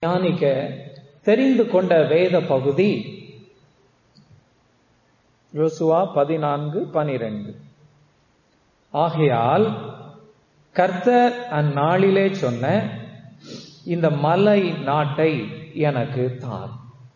தியானிக்க தெரிந்து கொண்ட வேத பகுதி யோசுவா பதினான்கு பனிரெண்டு ஆகையால் கர்த்தர் அந்நாளிலே சொன்ன இந்த மலை நாட்டை எனக்கு தார்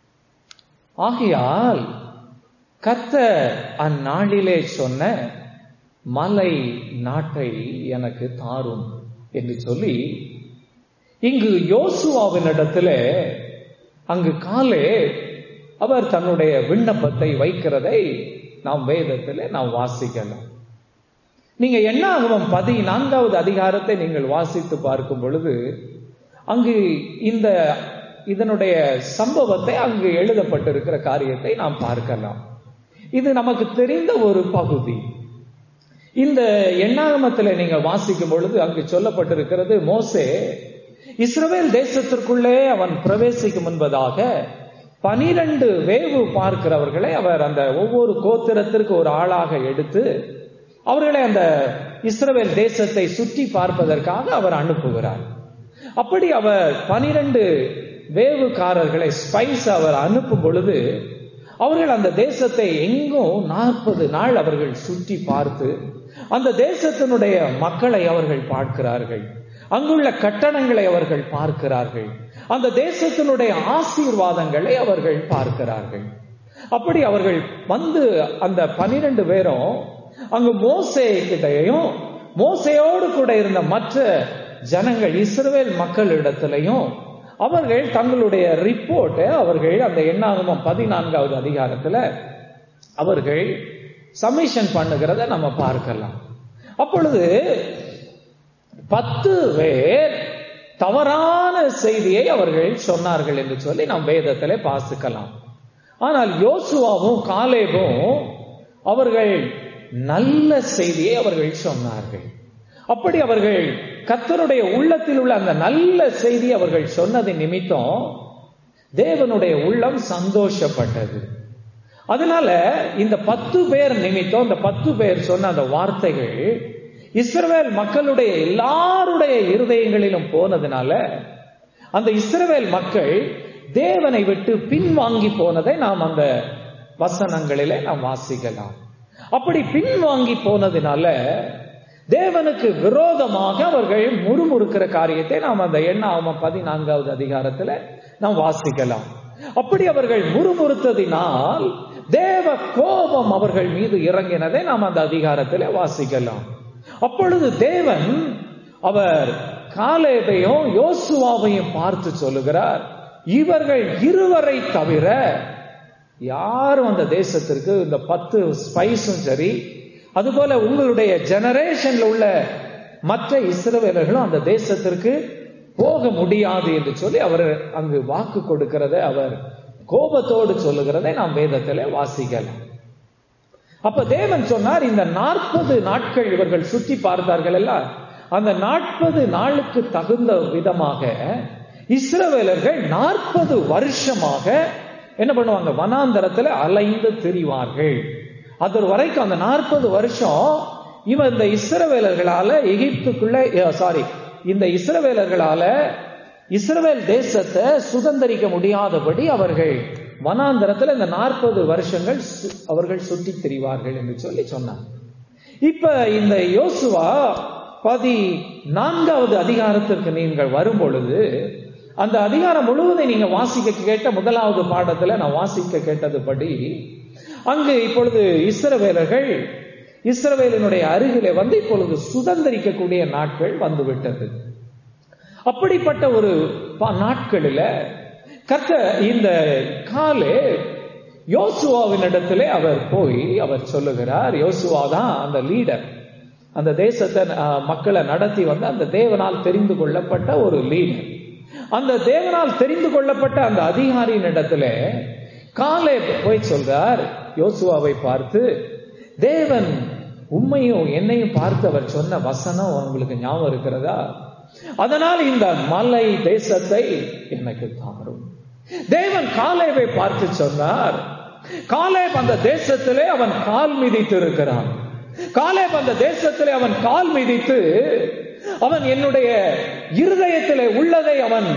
ஆகையால் கர்த்தர் அந்நாளிலே சொன்ன மலை நாட்டை எனக்கு தாரும் என்று சொல்லி இங்கு யோசுவாவினிடத்துல அங்கு காலே அவர் தன்னுடைய விண்ணப்பத்தை வைக்கிறதை நாம் வேதத்தில் நாம் வாசிக்கலாம் நீங்க எண்ணாகமம் பதினான்காவது அதிகாரத்தை நீங்கள் வாசித்து பார்க்கும் பொழுது அங்கு இந்த இதனுடைய சம்பவத்தை அங்கு எழுதப்பட்டிருக்கிற காரியத்தை நாம் பார்க்கலாம் இது நமக்கு தெரிந்த ஒரு பகுதி இந்த எண்ணாகமத்தில் நீங்கள் வாசிக்கும் பொழுது அங்கு சொல்லப்பட்டிருக்கிறது மோசே இஸ்ரவேல் தேசத்திற்குள்ளே அவன் பிரவேசிக்கும் முன்பதாக பனிரெண்டு வேவு பார்க்கிறவர்களை அவர் அந்த ஒவ்வொரு கோத்திரத்திற்கு ஒரு ஆளாக எடுத்து அவர்களை அந்த இஸ்ரவேல் தேசத்தை சுற்றி பார்ப்பதற்காக அவர் அனுப்புகிறார் அப்படி அவர் பனிரெண்டு வேவுக்காரர்களை ஸ்பைஸ் அவர் அனுப்பும் பொழுது அவர்கள் அந்த தேசத்தை எங்கும் நாற்பது நாள் அவர்கள் சுற்றி பார்த்து அந்த தேசத்தினுடைய மக்களை அவர்கள் பார்க்கிறார்கள் அங்குள்ள கட்டணங்களை அவர்கள் பார்க்கிறார்கள் அந்த தேசத்தினுடைய ஆசீர்வாதங்களை அவர்கள் பார்க்கிறார்கள் அப்படி அவர்கள் வந்து அந்த பனிரெண்டு பேரும் அங்கு மோசே கிட்டையும் மோசையோடு கூட இருந்த மற்ற ஜனங்கள் இஸ்ரவேல் மக்களிடத்திலையும் அவர்கள் தங்களுடைய ரிப்போர்ட்டை அவர்கள் அந்த எண்ணாகமம் பதினான்காவது அதிகாரத்துல அவர்கள் சமிஷன் பண்ணுகிறத நம்ம பார்க்கலாம் அப்பொழுது பத்து பேர் தவறான செய்தியை அவர்கள் சொன்னார்கள் என்று சொல்லி நாம் வேதத்திலே வாசிக்கலாம் ஆனால் யோசுவாவும் காலேபும் அவர்கள் நல்ல செய்தியை அவர்கள் சொன்னார்கள் அப்படி அவர்கள் கத்தருடைய உள்ளத்தில் உள்ள அந்த நல்ல செய்தி அவர்கள் சொன்னது நிமித்தம் தேவனுடைய உள்ளம் சந்தோஷப்பட்டது அதனால இந்த பத்து பேர் நிமித்தம் இந்த பத்து பேர் சொன்ன அந்த வார்த்தைகள் இஸ்ரவேல் மக்களுடைய எல்லாருடைய இருதயங்களிலும் போனதுனால அந்த இஸ்ரவேல் மக்கள் தேவனை விட்டு பின்வாங்கி போனதை நாம் அந்த வசனங்களிலே நாம் வாசிக்கலாம் அப்படி பின்வாங்கி போனதுனால தேவனுக்கு விரோதமாக அவர்கள் முறுமுறுக்கிற காரியத்தை நாம் அந்த எண்ணாம பதினான்காவது அதிகாரத்துல நாம் வாசிக்கலாம் அப்படி அவர்கள் முறுமுறுத்ததினால் தேவ கோபம் அவர்கள் மீது இறங்கினதை நாம் அந்த அதிகாரத்தில் வாசிக்கலாம் அப்பொழுது தேவன் அவர் காலேபையும் யோசுவாவையும் பார்த்து சொல்லுகிறார் இவர்கள் இருவரை தவிர யாரும் அந்த தேசத்திற்கு இந்த பத்து ஸ்பைஸும் சரி அதுபோல உங்களுடைய ஜெனரேஷன்ல உள்ள மற்ற இஸ்ரவேலர்களும் அந்த தேசத்திற்கு போக முடியாது என்று சொல்லி அவர் அங்கு வாக்கு கொடுக்கிறத அவர் கோபத்தோடு சொல்லுகிறதை நாம் வேதத்தில் வாசிக்கலாம் அப்ப தேவன் சொன்னார் இந்த நாற்பது நாட்கள் இவர்கள் சுற்றி பார்த்தார்கள் அல்ல அந்த நாற்பது நாளுக்கு தகுந்த விதமாக இஸ்ரவேலர்கள் நாற்பது வருஷமாக என்ன பண்ணுவாங்க வனாந்தரத்துல அலைந்து திரிவார்கள் அது வரைக்கும் அந்த நாற்பது வருஷம் இவன் இந்த இஸ்ரவேலர்களால எகிப்துக்குள்ள சாரி இந்த இஸ்ரவேலர்களால இஸ்ரவேல் தேசத்தை சுதந்திரிக்க முடியாதபடி அவர்கள் வனாந்தரத்தில் இந்த நாற்பது வருஷங்கள் அவர்கள் சுற்றி திரிவார்கள் என்று சொல்லி சொன்னார் இப்ப இந்த யோசுவா பதி நான்காவது அதிகாரத்திற்கு நீங்கள் வரும் பொழுது அந்த அதிகாரம் முழுவதை நீங்க வாசிக்க கேட்ட முதலாவது பாடத்துல நான் வாசிக்க கேட்டதுபடி அங்கு இப்பொழுது இஸ்ரவேலர்கள் இஸ்ரவேலினுடைய அருகிலே வந்து இப்பொழுது சுதந்திரிக்கக்கூடிய நாட்கள் வந்துவிட்டது அப்படிப்பட்ட ஒரு நாட்களில் கத்த இந்த காலே யோசுவாவினிடத்திலே அவர் போய் அவர் சொல்லுகிறார் யோசுவா தான் அந்த லீடர் அந்த தேசத்தை மக்களை நடத்தி வந்து அந்த தேவனால் தெரிந்து கொள்ளப்பட்ட ஒரு லீடர் அந்த தேவனால் தெரிந்து கொள்ளப்பட்ட அந்த அதிகாரியின் இடத்துல காலே போய் சொல்றார் யோசுவாவை பார்த்து தேவன் உண்மையும் என்னையும் பார்த்து அவர் சொன்ன வசனம் உங்களுக்கு ஞாபகம் இருக்கிறதா அதனால் இந்த மலை தேசத்தை எனக்கு தாரும் தேவன் காலேவை பார்த்து சொன்னார் காலேப் அந்த தேசத்திலே அவன் கால் மிதித்து இருக்கிறான் காலேப் அந்த தேசத்திலே அவன் கால் மிதித்து அவன் என்னுடைய இருதயத்திலே உள்ளதை அவன்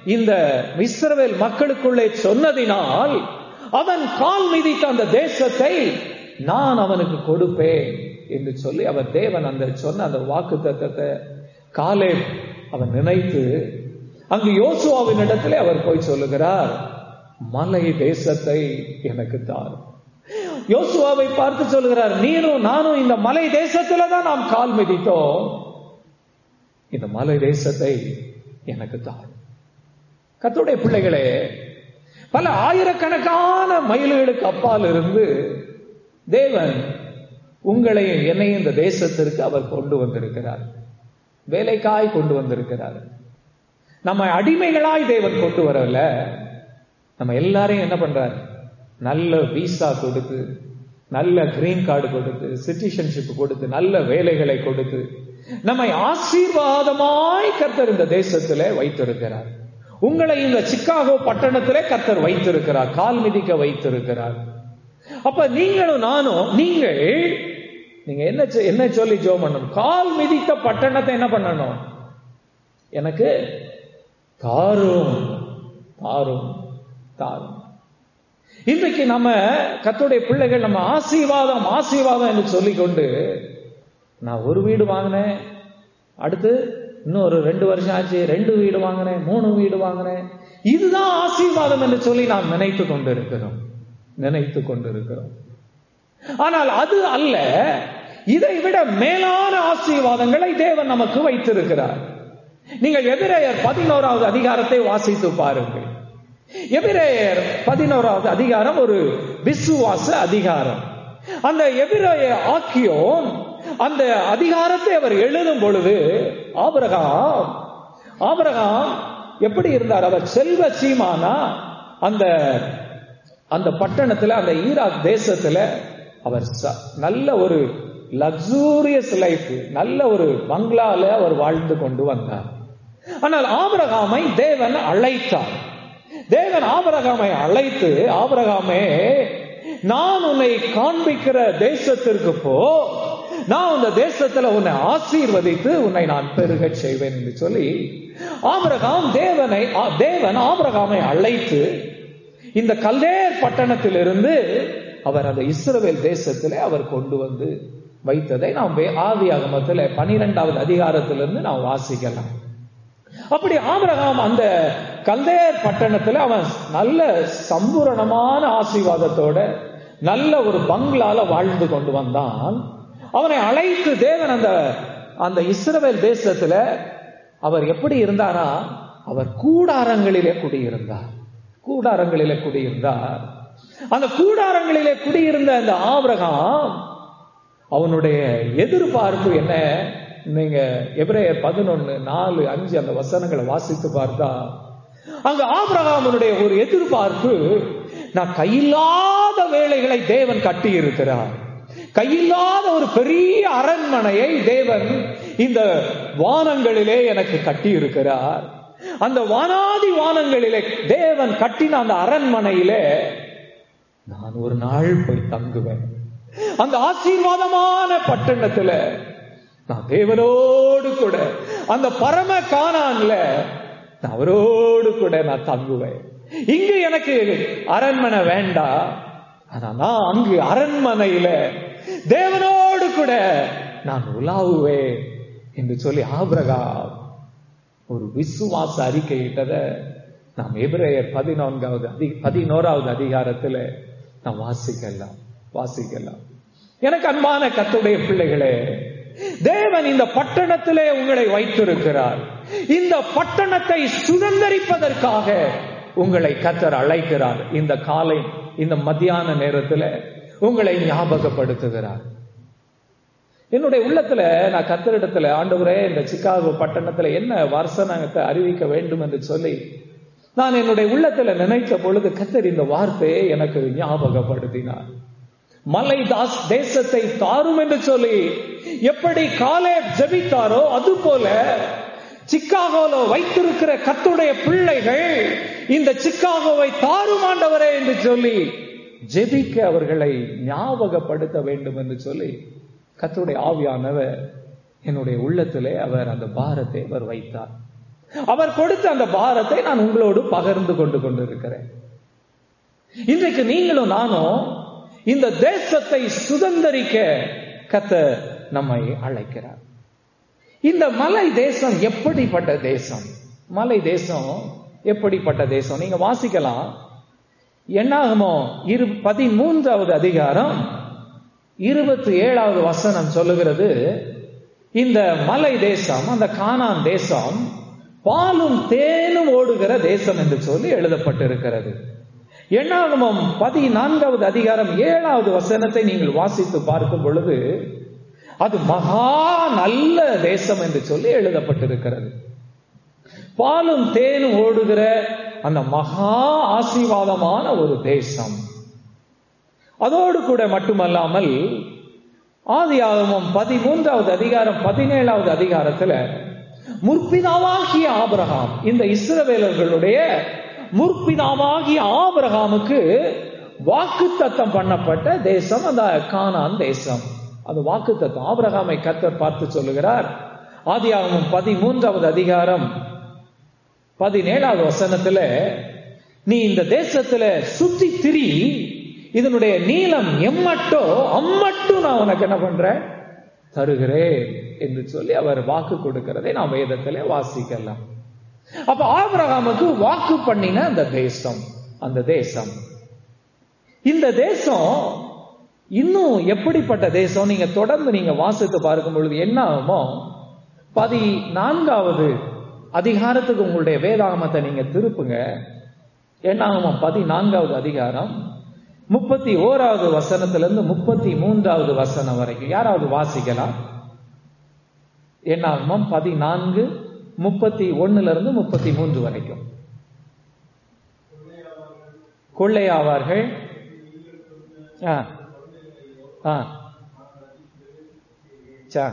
இந்த இஸ்ரவேல் மக்களுக்குள்ளே சொன்னதினால் அவன் கால் மிதித்த அந்த தேசத்தை நான் அவனுக்கு கொடுப்பேன் என்று சொல்லி அவர் தேவன் அந்த சொன்ன அந்த வாக்கு தத்தத்தை காலே அவன் நினைத்து அங்கு யோசுவாவின் இடத்திலே அவர் போய் சொல்லுகிறார் மலை தேசத்தை எனக்கு தார் யோசுவாவை பார்த்து சொல்லுகிறார் நீரும் நானும் இந்த மலை தேசத்துல தான் நாம் கால் மிதித்தோம் இந்த மலை தேசத்தை எனக்கு தார் கத்துடைய பிள்ளைகளே பல ஆயிரக்கணக்கான மைல்களுக்கு அப்பால் இருந்து தேவன் உங்களையும் என்னையும் இந்த தேசத்திற்கு அவர் கொண்டு வந்திருக்கிறார் வேலைக்காய் கொண்டு வந்திருக்கிறார் நம்ம அடிமைகளாய் தேவன் கொண்டு வரல நம்ம எல்லாரையும் என்ன பண்றாரு நல்ல விசா கொடுத்து நல்ல கிரீன் கார்டு கொடுத்து சிட்டிசன்ஷிப் கொடுத்து நல்ல வேலைகளை கொடுத்து நம்மை ஆசீர்வாதமாய் கர்த்தர் இந்த தேசத்திலே வைத்திருக்கிறார் உங்களை இந்த சிக்காகோ பட்டணத்திலே கர்த்தர் வைத்திருக்கிறார் கால் மிதிக்க வைத்திருக்கிறார் அப்ப நீங்களும் நானும் நீங்கள் நீங்க என்ன செ- என்ன சொல்லி ஜோ பண்ணணும் கால் மிதித்த பட்டணத்தை என்ன பண்ணணும் எனக்கு தாரும் தாரும் தாரும் இன்றைக்கு நம்ம கத்துடைய பிள்ளைகள் நம்ம ஆசீர்வாதம் ஆசீர்வாதம் என்று சொல்லிக்கொண்டு நான் ஒரு வீடு வாங்கினேன் அடுத்து இன்னும் ஒரு ரெண்டு வருஷம் ஆச்சு ரெண்டு வீடு வாங்கினேன் மூணு வீடு வாங்கினேன் இதுதான் ஆசீர்வாதம் என்று சொல்லி நாம் நினைத்து கொண்டு இருக்கிறோம் நினைத்து கொண்டு இருக்கிறோம் ஆனால் அது அல்ல இதை விட மேலான ஆசீர்வாதங்களை தேவன் நமக்கு வைத்திருக்கிறார் நீங்கள் எபிரேயர் பதினோராவது அதிகாரத்தை வாசித்து பாருங்கள் எபிரேயர் பதினோராவது அதிகாரம் ஒரு விசுவாச அதிகாரம் அந்த எபிரேய ஆக்கியோன் அந்த அதிகாரத்தை அவர் எழுதும் பொழுது ஆபிரகாம் ஆபிரகாம் எப்படி இருந்தார் அவர் செல்வ சீமானா அந்த அந்த பட்டணத்துல அந்த ஈராக் தேசத்துல அவர் ச- நல்ல ஒரு லக்ஸூரியஸ் லைஃப் நல்ல ஒரு பங்களால அவர் வாழ்ந்து கொண்டு வந்தார் ஆனால் ஆபிரகாமை தேவன் அழைத்தார் தேவன் ஆபிரகாமை அழைத்து ஆபிரகாமே நான் உன்னை காண்பிக்கிற தேசத்திற்கு போ நான் அந்த தேசத்துல உன்னை ஆசீர்வதித்து உன்னை நான் பெருகச் செய்வேன் என்று சொல்லி ஆபிரகாம் தேவனை ஆ- தேவன் ஆபிரகாமை அழைத்து இந்த கல்தேர் பட்டணத்திலிருந்து அவர் அந்த இஸ்ரவேல் தேசத்திலே அவர் கொண்டு வந்து வைத்ததை நாம் வே- ஆதியாகமத்தில் பனிரெண்டாவது அதிகாரத்திலிருந்து நாம் வாசிக்கலாம் அப்படி ஆபிரகாம் அந்த கல்தேர் பட்டணத்துல அவன் நல்ல சம்பூரணமான ஆசீர்வாதத்தோட நல்ல ஒரு பங்களால வாழ்ந்து கொண்டு வந்தான் அவனை அழைத்து தேவன் அந்த அந்த இஸ்ரவேல் தேசத்துல அவர் எப்படி இருந்தாரா அவர் கூடாரங்களிலே குடியிருந்தார் கூடாரங்களிலே குடியிருந்தார் அந்த கூடாரங்களிலே குடியிருந்த அந்த ஆபிரகாம் அவனுடைய எதிர்பார்ப்பு என்ன நீங்க எபிரேயர் பதினொன்னு நாலு அஞ்சு அந்த வசனங்களை வாசித்து பார்த்தா அங்க ஆபிரகாமனுடைய ஒரு எதிர்பார்ப்பு நான் கையில்லாத வேலைகளை தேவன் கட்டி இருக்கிறார் கையில்லாத ஒரு பெரிய அரண்மனையை தேவன் இந்த வானங்களிலே எனக்கு கட்டி இருக்கிறார் அந்த வானாதி வானங்களிலே தேவன் கட்டின அந்த அரண்மனையிலே நான் ஒரு நாள் போய் தங்குவேன் அந்த ஆசீர்வாதமான பட்டணத்துல நான் தேவனோடு கூட அந்த பரம காணான்ல நான் அவரோடு கூட நான் தங்குவேன் இங்கு எனக்கு அரண்மனை வேண்டாம் ஆனா நான் அங்கு அரண்மனையில தேவனோடு கூட நான் உலாவுவேன் என்று சொல்லி ஆபிரகாம் ஒரு விசுவாச அறிக்கையிட்டத நாம் எபிரேயர் பதினான்காவது அதி பதினோராவது அதிகாரத்துல நாம் வாசிக்கலாம் வாசிக்கலாம் எனக்கு அன்பான கத்துடைய பிள்ளைகளே தேவன் இந்த பட்டணத்திலே உங்களை வைத்திருக்கிறார் இந்த பட்டணத்தை சுதந்தரிப்பதற்காக உங்களை கத்தர் அழைக்கிறார் இந்த காலை இந்த மத்தியான நேரத்துல உங்களை ஞாபகப்படுத்துகிறார் என்னுடைய உள்ளத்துல நான் கத்தரிடத்துல ஆண்டவரே இந்த சிக்காகோ பட்டணத்துல என்ன வர்சனத்தை அறிவிக்க வேண்டும் என்று சொல்லி நான் என்னுடைய உள்ளத்துல நினைத்த பொழுது கத்தர் இந்த வார்த்தையை எனக்கு ஞாபகப்படுத்தினார் மலை தாஸ் தேசத்தை தாரும் என்று சொல்லி எப்படி காலே ஜெபித்தாரோ அது போல சிக்காகோல வைத்திருக்கிற கத்துடைய பிள்ளைகள் இந்த சிக்காகோவை தாரும் ஆண்டவரே என்று சொல்லி ஜெபிக்க அவர்களை ஞாபகப்படுத்த வேண்டும் என்று சொல்லி கத்துடைய ஆவியானவர் என்னுடைய உள்ளத்திலே அவர் அந்த பாரத்தை அவர் வைத்தார் அவர் கொடுத்த அந்த பாரத்தை நான் உங்களோடு பகிர்ந்து கொண்டு கொண்டிருக்கிறேன் இன்றைக்கு நீங்களும் நானும் இந்த தேசத்தை சுதந்திரிக்க கத்த நம்மை அழைக்கிறார் இந்த மலை தேசம் எப்படிப்பட்ட தேசம் மலை தேசம் எப்படிப்பட்ட தேசம் நீங்க வாசிக்கலாம் என்னாகுமோ இரு பதிமூன்றாவது அதிகாரம் இருபத்தி ஏழாவது வசனம் சொல்லுகிறது இந்த மலை தேசம் அந்த கானான் தேசம் பாலும் தேனும் ஓடுகிற தேசம் என்று சொல்லி எழுதப்பட்டிருக்கிறது எண்ணாகமம் பதினான்காவது அதிகாரம் ஏழாவது வசனத்தை நீங்கள் வாசித்து பார்க்கும் பொழுது அது மகா நல்ல தேசம் என்று சொல்லி எழுதப்பட்டிருக்கிறது பாலும் தேனும் ஓடுகிற அந்த மகா ஆசீர்வாதமான ஒரு தேசம் அதோடு கூட மட்டுமல்லாமல் ஆதி ஆகமம் பதிமூன்றாவது அதிகாரம் பதினேழாவது அதிகாரத்துல முற்பிதாவாகிய ஆபிரகாம் இந்த இஸ்ரவேலர்களுடைய முற்பிதாவாகிய ஆபிரகாமுக்கு வாக்கு தத்தம் பண்ணப்பட்ட தேசம் அந்த கானான் தேசம் அது வாக்கு தத்தம் ஆபிரகாமை கத்தர் பார்த்து சொல்லுகிறார் ஆதி ஆகமம் பதிமூன்றாவது அதிகாரம் பதினேழாவது வசனத்துல நீ இந்த தேசத்துல சுத்தி திரி இதனுடைய நீளம் எம்மட்டோ அம்மட்டும் நான் உனக்கு என்ன பண்றேன் தருகிறேன் என்று சொல்லி அவர் வாக்கு கொடுக்கிறதை நாம் வேதத்திலே வாசிக்கலாம் அப்ப ஆபிரகாமுக்கு வாக்கு பண்ணின அந்த தேசம் அந்த தேசம் இந்த தேசம் இன்னும் எப்படிப்பட்ட தேசம் நீங்க தொடர்ந்து நீங்க வாசித்து பார்க்கும் பொழுது என்ன ஆகுமோ பதினான்காவது அதிகாரத்துக்கு உங்களுடைய வேதாகமத்தை நீங்க திருப்புங்க என்ன ஆகுமோ பதினான்காவது அதிகாரம் முப்பத்தி ஓராவது வசனத்திலிருந்து முப்பத்தி மூன்றாவது வசனம் வரைக்கும் யாராவது வாசிக்கலாம் என்னாகுமம் பதினான்கு முப்பத்தி ஒண்ணுல இருந்து முப்பத்தி மூன்று வரைக்கும் கொள்ளையாவார்கள் ஆ ஆ சா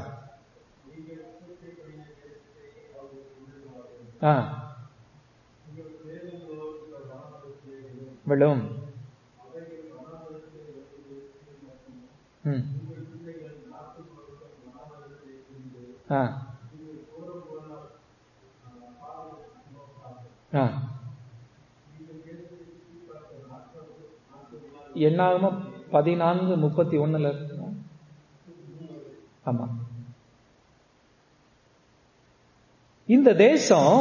ஆ விழும் ம் ஆ ஆ என்னாகுமோ பதினான்கு முப்பத்தி ஒண்ணுல இருக்கு ஆமா இந்த தேசம்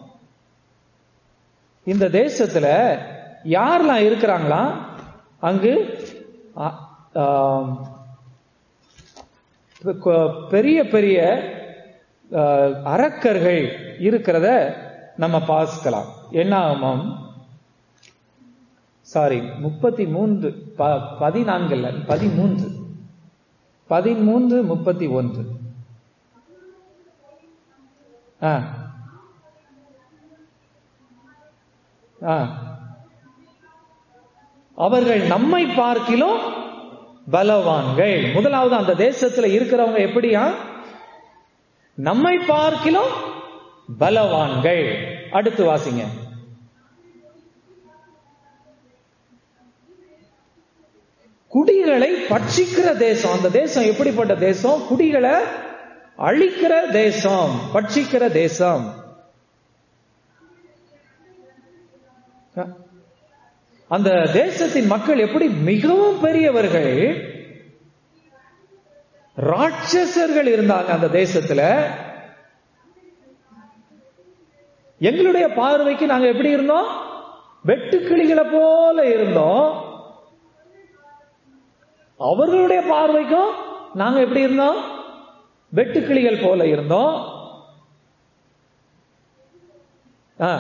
இந்த தேசத்துல யாரெல்லாம் இருக்கிறாங்களா அங்கு ஆ- ஆம், கொ- பெரிய பெரிய அஹ், அரக்கர்கள் இருக்கிறத நம்ம பார்க்கலாம் என்ன ஆகுமாம் சாரி முப்பத்தி மூன்று ப- பதினான்குல பதிமூன்று பதிமூன்று முப்பத்தி ஒன்று ஆ ஆ அவர்கள் நம்மை பார்க்கிலும் பலவான்கள் முதலாவது அந்த தேசத்துல இருக்கிறவங்க எப்படியா நம்மை பார்க்கிலும் பலவான்கள் அடுத்து வாசிங்க குடிகளை பட்சிக்கிற தேசம் அந்த தேசம் எப்படிப்பட்ட தேசம் குடிகளை அழிக்கிற தேசம் பட்சிக்கிற தேசம் அந்த தேசத்தின் மக்கள் எப்படி மிகவும் பெரியவர்கள் ராட்சசர்கள் இருந்தாங்க அந்த தேசத்துல எங்களுடைய பார்வைக்கு நாங்க எப்படி இருந்தோம் வெட்டுக்கிளிகளை போல இருந்தோம் அவர்களுடைய பார்வைக்கும் நாங்க எப்படி இருந்தோம் வெட்டுக்கிளிகள் போல இருந்தோம் ஆ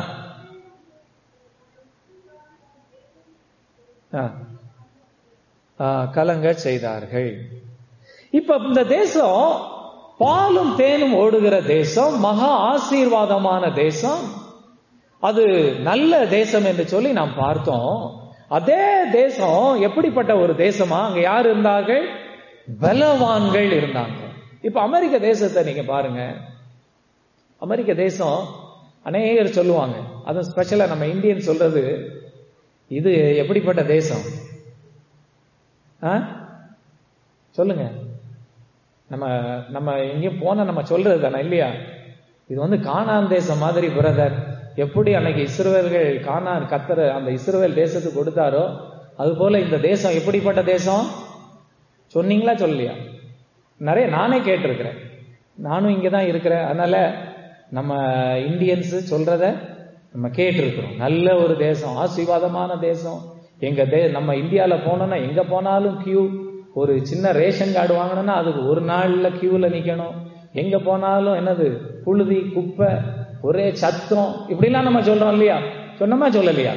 ஆ. ஆ, கலங்க செய்தார்கள் இப்ப இந்த தேசம் பாலும் தேனும் ஓடுகிற தேசம் மகா ஆசீர்வாதமான தேசம் அது நல்ல தேசம் என்று சொல்லி நாம் பார்த்தோம் அதே தேசம் எப்படிப்பட்ட ஒரு தேசமா அங்க யார் இருந்தார்கள் பலவான்கள் இருந்தாங்க இப்ப அமெரிக்க தேசத்தை நீங்க பாருங்க அமெரிக்க தேசம் அநேகர் சொல்லுவாங்க அதுவும் ஸ்பெஷலா நம்ம இந்தியன் சொல்றது இது எப்படிப்பட்ட தேசம் ஆ? சொல்லுங்க நம்ம நம்ம எங்கேயும் போன நம்ம சொல்றது தானே இல்லையா இது வந்து கானான் தேசம் மாதிரி பிரதர் எப்படி அன்னைக்கு இஸ்ரவேல்கள் கானான் கத்தர் அந்த இஸ்ரவேல் தேசத்துக்கு கொடுத்தாரோ அது போல இந்த தேசம் எப்படிப்பட்ட தேசம் சொன்னீங்களா சொல்லலையா நிறைய நானே கேட்டிருக்கிறேன் நானும் இங்கே தான் இருக்கிறேன் அதனால நம்ம இந்தியன்ஸ் சொல்றத நம்ம கேட்டிருக்கிறோம் நல்ல ஒரு தேசம் ஆசீர்வாதமான தேசம் எங்க தே நம்ம இந்தியாவில் போனோம்னா எங்க போனாலும் கியூ ஒரு சின்ன ரேஷன் கார்டு வாங்கணும்னா அதுக்கு ஒரு நாள்ல கியூல நிக்கணும் எங்க போனாலும் என்னது புழுதி குப்பை ஒரே சத்தம் இப்படிலாம் நம்ம சொல்றோம் இல்லையா சொன்னோமா சொல்லலையா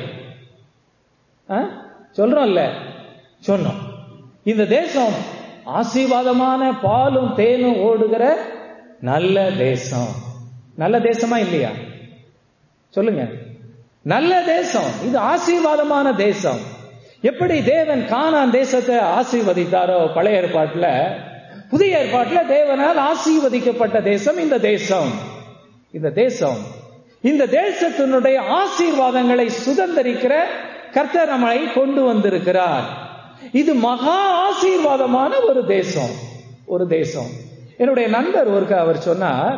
ஆ? சொல்றோம் இல்ல சொன்னோம் இந்த தேசம் ஆசீர்வாதமான பாலும் தேனும் ஓடுகிற நல்ல தேசம் நல்ல தேசமா இல்லையா சொல்லுங்க நல்ல தேசம் இது ஆசீர்வாதமான தேசம் எப்படி தேவன் கானான் தேசத்தை ஆசீர்வதித்தாரோ பழைய ஏற்பாட்டுல புதிய ஏற்பாட்டுல தேவனால் ஆசீர்வதிக்கப்பட்ட தேசம் இந்த தேசம் இந்த தேசம் இந்த தேசத்தினுடைய ஆசீர்வாதங்களை சுதந்திரிக்கிற கர்த்தர் நம்மளை கொண்டு வந்திருக்கிறார் இது மகா ஆசீர்வாதமான ஒரு தேசம் ஒரு தேசம் என்னுடைய நண்பர் ஒருக்க அவர் சொன்னார்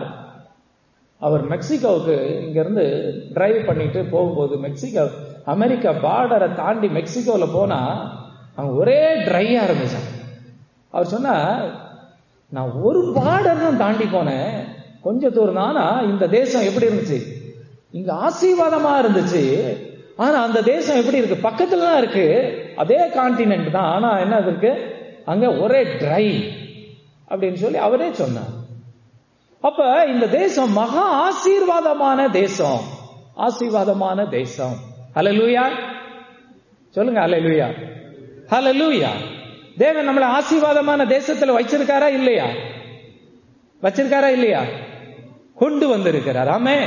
அவர் மெக்சிகோவுக்கு இங்கிருந்து டிரைவ் பண்ணிட்டு போகும்போது மெக்சிகோ அமெரிக்கா பார்டரை தாண்டி மெக்சிகோவில் போனா அங்க ஒரே ட்ரையா இருந்துச்சு அவர் சொன்னார் நான் ஒரு பார்டர் தான் தாண்டி போனேன் கொஞ்ச தூரம் ஆனா இந்த தேசம் எப்படி இருந்துச்சு இங்க ஆசீர்வாதமா இருந்துச்சு ஆனா அந்த தேசம் எப்படி இருக்கு பக்கத்துல தான் இருக்கு அதே கான்டினென்ட் தான் ஆனா என்ன இருக்கு அங்க ஒரே ட்ரை அப்படின்னு சொல்லி அவரே சொன்னார் அப்ப இந்த தேசம் மகா ஆசீர்வாதமான தேசம் ஆசீர்வாதமான தேசம் ஹalleluya சொல்லுங்க ஹalleluya ஹalleluya தேவன் நம்மளை ஆசீர்வாதமான தேசத்துல வச்சிருக்காரா இல்லையா வச்சிருக்காரா இல்லையா கொண்டு வந்திருக்கிறார் ஆமே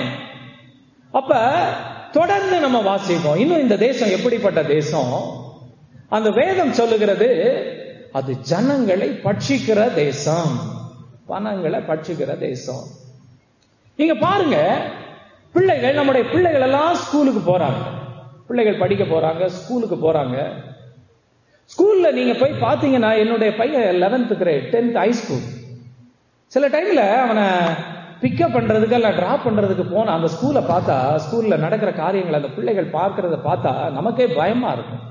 அப்ப தொடர்ந்து நம்ம வாசிப்போம் இன்னும் இந்த தேசம் எப்படிப்பட்ட தேசம் அந்த வேதம் சொல்லுகிறது அது ஜனங்களை பட்சிக்கிற தேசம் பணங்களை பட்சிக்கிற தேசம் நீங்க பாருங்க பிள்ளைகள் நம்முடைய பிள்ளைகள் எல்லாம் ஸ்கூலுக்கு போறாங்க பிள்ளைகள் படிக்க போறாங்க ஸ்கூலுக்கு போறாங்க ஸ்கூல்ல நீங்க போய் பாத்தீங்கன்னா என்னுடைய பையன் eleventh grade tenth high school சில டைம்ல அவனை பிக்கப் பண்றதுக்கு இல்ல டிராப் பண்றதுக்கு போன அந்த ஸ்கூலை பார்த்தா ஸ்கூல்ல நடக்கிற காரியங்களை அந்த பிள்ளைகள் பார்க்கறத பார்த்தா நமக்கே பயமா இருக்கும்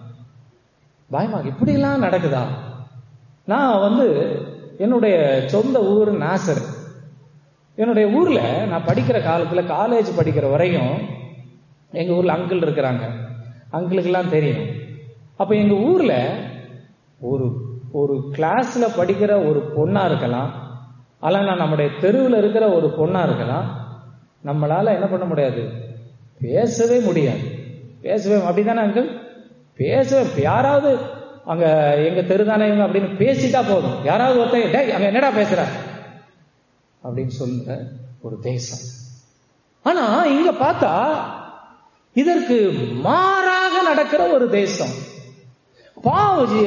பயமா இருக்கு. இப்படியெல்லாம் நடக்குதா நான் வந்து என்னுடைய சொந்த ஊர் நாசர் என்னுடைய ஊர்ல நான் படிக்கிற காலத்துல காலேஜ் படிக்கிற வரையும் எங்க ஊர்ல அங்கிள் இருக்கிறாங்க அங்கிளுக்கெல்லாம் தெரியும் அப்ப எங்க ஊர்ல ஒரு ஒரு கிளாஸ்ல படிக்கிற ஒரு பொண்ணா இருக்கலாம் அல்லனா நம்முடைய தெருவில் இருக்கிற ஒரு பொண்ணா இருக்கலாம் நம்மளால என்ன பண்ண முடியாது பேசவே முடியாது பேசவே அப்படிதானே அங்கிள் பேசவே யாராவது அங்க எங்க தெருதானே இவங்க அப்படின்னு பேசிட்டா போதும் யாராவது ஒருத்தன் டேய் அங்க என்னடா பேசுற அப்படின்னு சொல்லுற ஒரு தேசம் ஆனா இங்க பார்த்தா இதற்கு மாறாக நடக்கிற ஒரு தேசம் பாவஜி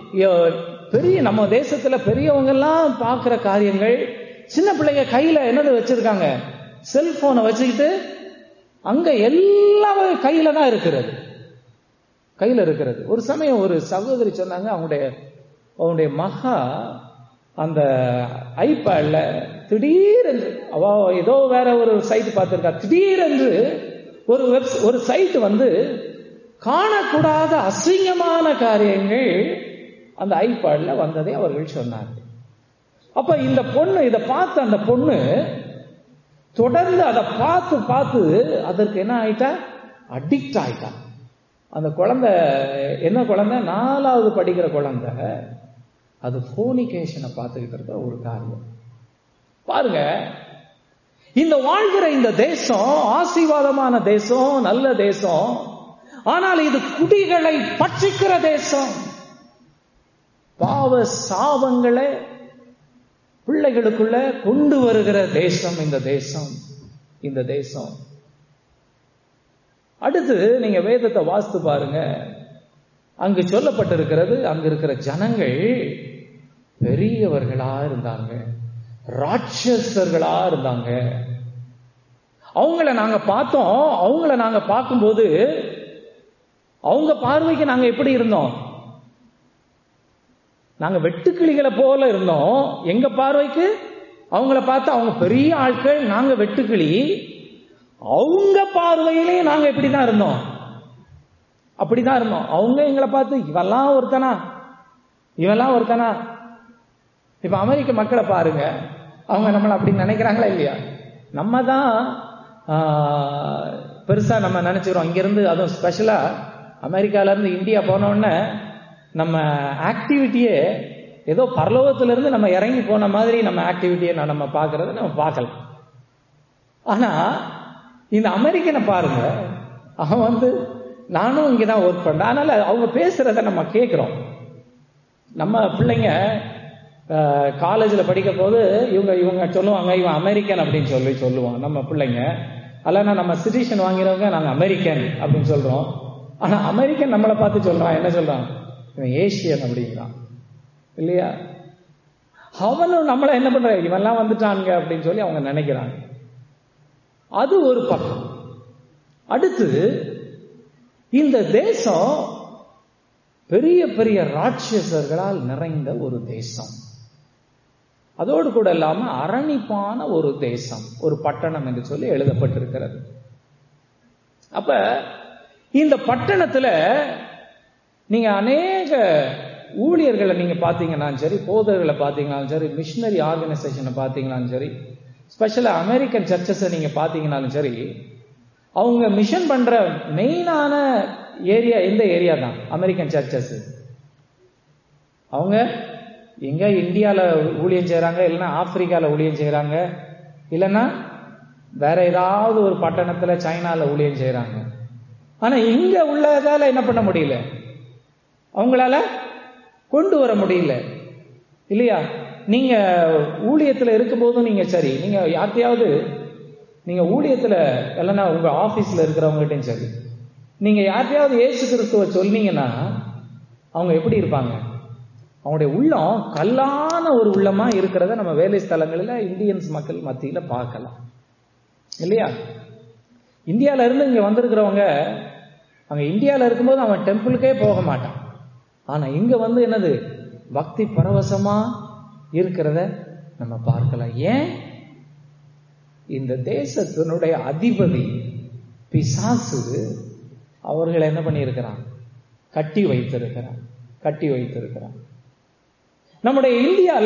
பெரிய நம்ம தேசத்துல பெரியவங்க எல்லாம் பார்க்கிற காரியங்கள் சின்ன பிள்ளைங்க கையில என்னது வச்சிருக்காங்க செல்போனை வச்சுக்கிட்டு அங்க எல்லாமே கையில தான் இருக்கிறது கையில இருக்கிறது ஒரு சமயம் ஒரு சகோதரி சொன்னாங்க அவங்களுடைய அவங்களுடைய மகா அந்த ஐபேட்ல திடீரென்று அவ ஏதோ வேற ஒரு சைட் பார்த்திருக்கா திடீரென்று ஒரு வெப் ஒரு சைட் வந்து காணக்கூடாத அசிங்கமான காரியங்கள் அந்த ஐபேட்ல வந்ததை அவர்கள் சொன்னார்கள் அப்ப இந்த பொண்ணு இதை பார்த்து அந்த பொண்ணு தொடர்ந்து அதை பார்த்து பார்த்து அதற்கு என்ன ஆயிட்டா அடிக்ட் ஆயிட்டா அந்த குழந்தை என்ன குழந்தை நாலாவது படிக்கிற குழந்தை அது போனிகேஷனை பார்த்துக்கிட்டு இருக்கிற ஒரு காரியம் பாருங்க இந்த வாழ்கிற இந்த தேசம் ஆசீர்வாதமான தேசம் நல்ல தேசம் ஆனால் இது குடிகளை பட்சிக்கிற தேசம் பாவ சாபங்களை பிள்ளைகளுக்குள்ள கொண்டு வருகிற தேசம் இந்த தேசம் இந்த தேசம் அடுத்து நீங்க வேதத்தை வாசித்து பாருங்க அங்கு சொல்லப்பட்டிருக்கிறது அங்கு இருக்கிற ஜனங்கள் பெரியவர்களா இருந்தாங்க ராட்சசர்களா இருந்தாங்க அவங்கள நாங்க பார்த்தோம் அவங்கள நாங்க பார்க்கும்போது அவங்க பார்வைக்கு நாங்க எப்படி இருந்தோம் நாங்க வெட்டுக்கிளிகளை போல இருந்தோம் எங்க பார்வைக்கு அவங்கள பார்த்து அவங்க பெரிய ஆட்கள் நாங்க வெட்டுக்கிளி அவங்க பார்வையிலே நாங்க இப்படிதான் இருந்தோம் அப்படிதான் இருந்தோம் அவங்க எங்களை பார்த்து இவெல்லாம் ஒருத்தனா இவெல்லாம் ஒருத்தனா இப்ப அமெரிக்க மக்களை பாருங்க அவங்க நம்மளை அப்படி நினைக்கிறாங்களா இல்லையா நம்ம தான் பெருசா நம்ம நினைச்சுக்கிறோம் இங்கிருந்து அதுவும் ஸ்பெஷலா அமெரிக்கால இருந்து இந்தியா போன உடனே நம்ம ஆக்டிவிட்டியே ஏதோ பரலோகத்துல இருந்து நம்ம இறங்கி போன மாதிரி நம்ம ஆக்டிவிட்டியை நம்ம பார்க்கறத நம்ம பார்க்கலாம் ஆனா இந்த அமெரிக்கனை பாருங்க அவன் வந்து நானும் இங்கே தான் ஒர்க் பண்றேன் அதனால அவங்க பேசுறத நம்ம கேட்குறோம் நம்ம பிள்ளைங்க காலேஜில் படிக்க போது இவங்க இவங்க சொல்லுவாங்க இவன் அமெரிக்கன் அப்படின்னு சொல்லி சொல்லுவோம் நம்ம பிள்ளைங்க அல்லனா நம்ம சிட்டிசன் வாங்கிறவங்க நாங்கள் அமெரிக்கன் அப்படின்னு சொல்றோம் ஆனால் அமெரிக்கன் நம்மளை பார்த்து சொல்றான் என்ன சொல்றான் இவன் ஏஷியன் அப்படிங்கிறான் இல்லையா அவனும் நம்மளை என்ன பண்ற இவன்லாம் வந்துட்டானுங்க அப்படின்னு சொல்லி அவங்க நினைக்கிறாங்க அது ஒரு பக்கம் அடுத்து இந்த தேசம் பெரிய பெரிய ராட்சசர்களால் நிறைந்த ஒரு தேசம் அதோடு கூட இல்லாம அரணிப்பான ஒரு தேசம் ஒரு பட்டணம் என்று சொல்லி எழுதப்பட்டிருக்கிறது அப்ப இந்த பட்டணத்துல நீங்க அநேக ஊழியர்களை நீங்க பாத்தீங்கன்னாலும் சரி போதர்களை பாத்தீங்கன்னாலும் சரி மிஷினரி ஆர்கனைசேஷனை பாத்தீங்கன்னாலும் சரி ஸ்பெஷலா அமெரிக்கன் சர்ச்சஸை நீங்க பாத்தீங்கன்னாலும் சரி அவங்க மிஷன் பண்ற மெயினான ஏரியா எந்த ஏரியா தான் அமெரிக்கன் சர்ச்சஸ் அவங்க எங்க இந்தியால ஊழியம் செய்யறாங்க இல்லைன்னா ஆப்பிரிக்கால ஊழியம் செய்யறாங்க இல்லைன்னா வேற ஏதாவது ஒரு பட்டணத்துல சைனால ஊழியம் செய்யறாங்க ஆனா இங்க உள்ளதால என்ன பண்ண முடியல அவங்களால கொண்டு வர முடியல இல்லையா நீங்க ஊழியத்துல இருக்கும்போதும் நீங்க சரி நீங்க யார்த்தையாவது நீங்க ஊழியத்துல இல்லைன்னா உங்க ஆபீஸ்ல இருக்கிறவங்ககிட்டையும் சரி நீங்க யார்ட்டையாவது ஏசு கிறிஸ்துவ சொன்னீங்கன்னா அவங்க எப்படி இருப்பாங்க அவங்களுடைய உள்ளம் கல்லான ஒரு உள்ளமா இருக்கிறத நம்ம வேலை ஸ்தலங்களில் இந்தியன்ஸ் மக்கள் மத்தியில பார்க்கலாம் இல்லையா இந்தியால இருந்து இங்க வந்திருக்கிறவங்க அங்க இந்தியால இருக்கும்போது அவன் டெம்பிளுக்கே போக மாட்டான் ஆனா இங்க வந்து என்னது பக்தி பரவசமா இருக்கிறத நம்ம பார்க்கலாம் ஏன் இந்த தேசத்தினுடைய அதிபதி பிசாசு அவர்களை என்ன பண்ணியிருக்கிறான் கட்டி வைத்திருக்கிறான் கட்டி வைத்திருக்கிறான் நம்முடைய இந்தியால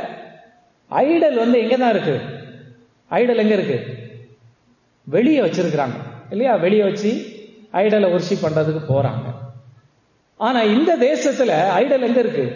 ஐடல் வந்து எங்க தான் இருக்கு ஐடல் எங்க இருக்கு வெளியே வச்சிருக்கிறாங்க இல்லையா வெளியே வச்சு ஐடலை ஒர்ஷிப் பண்றதுக்கு போறாங்க ஆனா இந்த தேசத்துல ஐடல் எங்க இருக்கு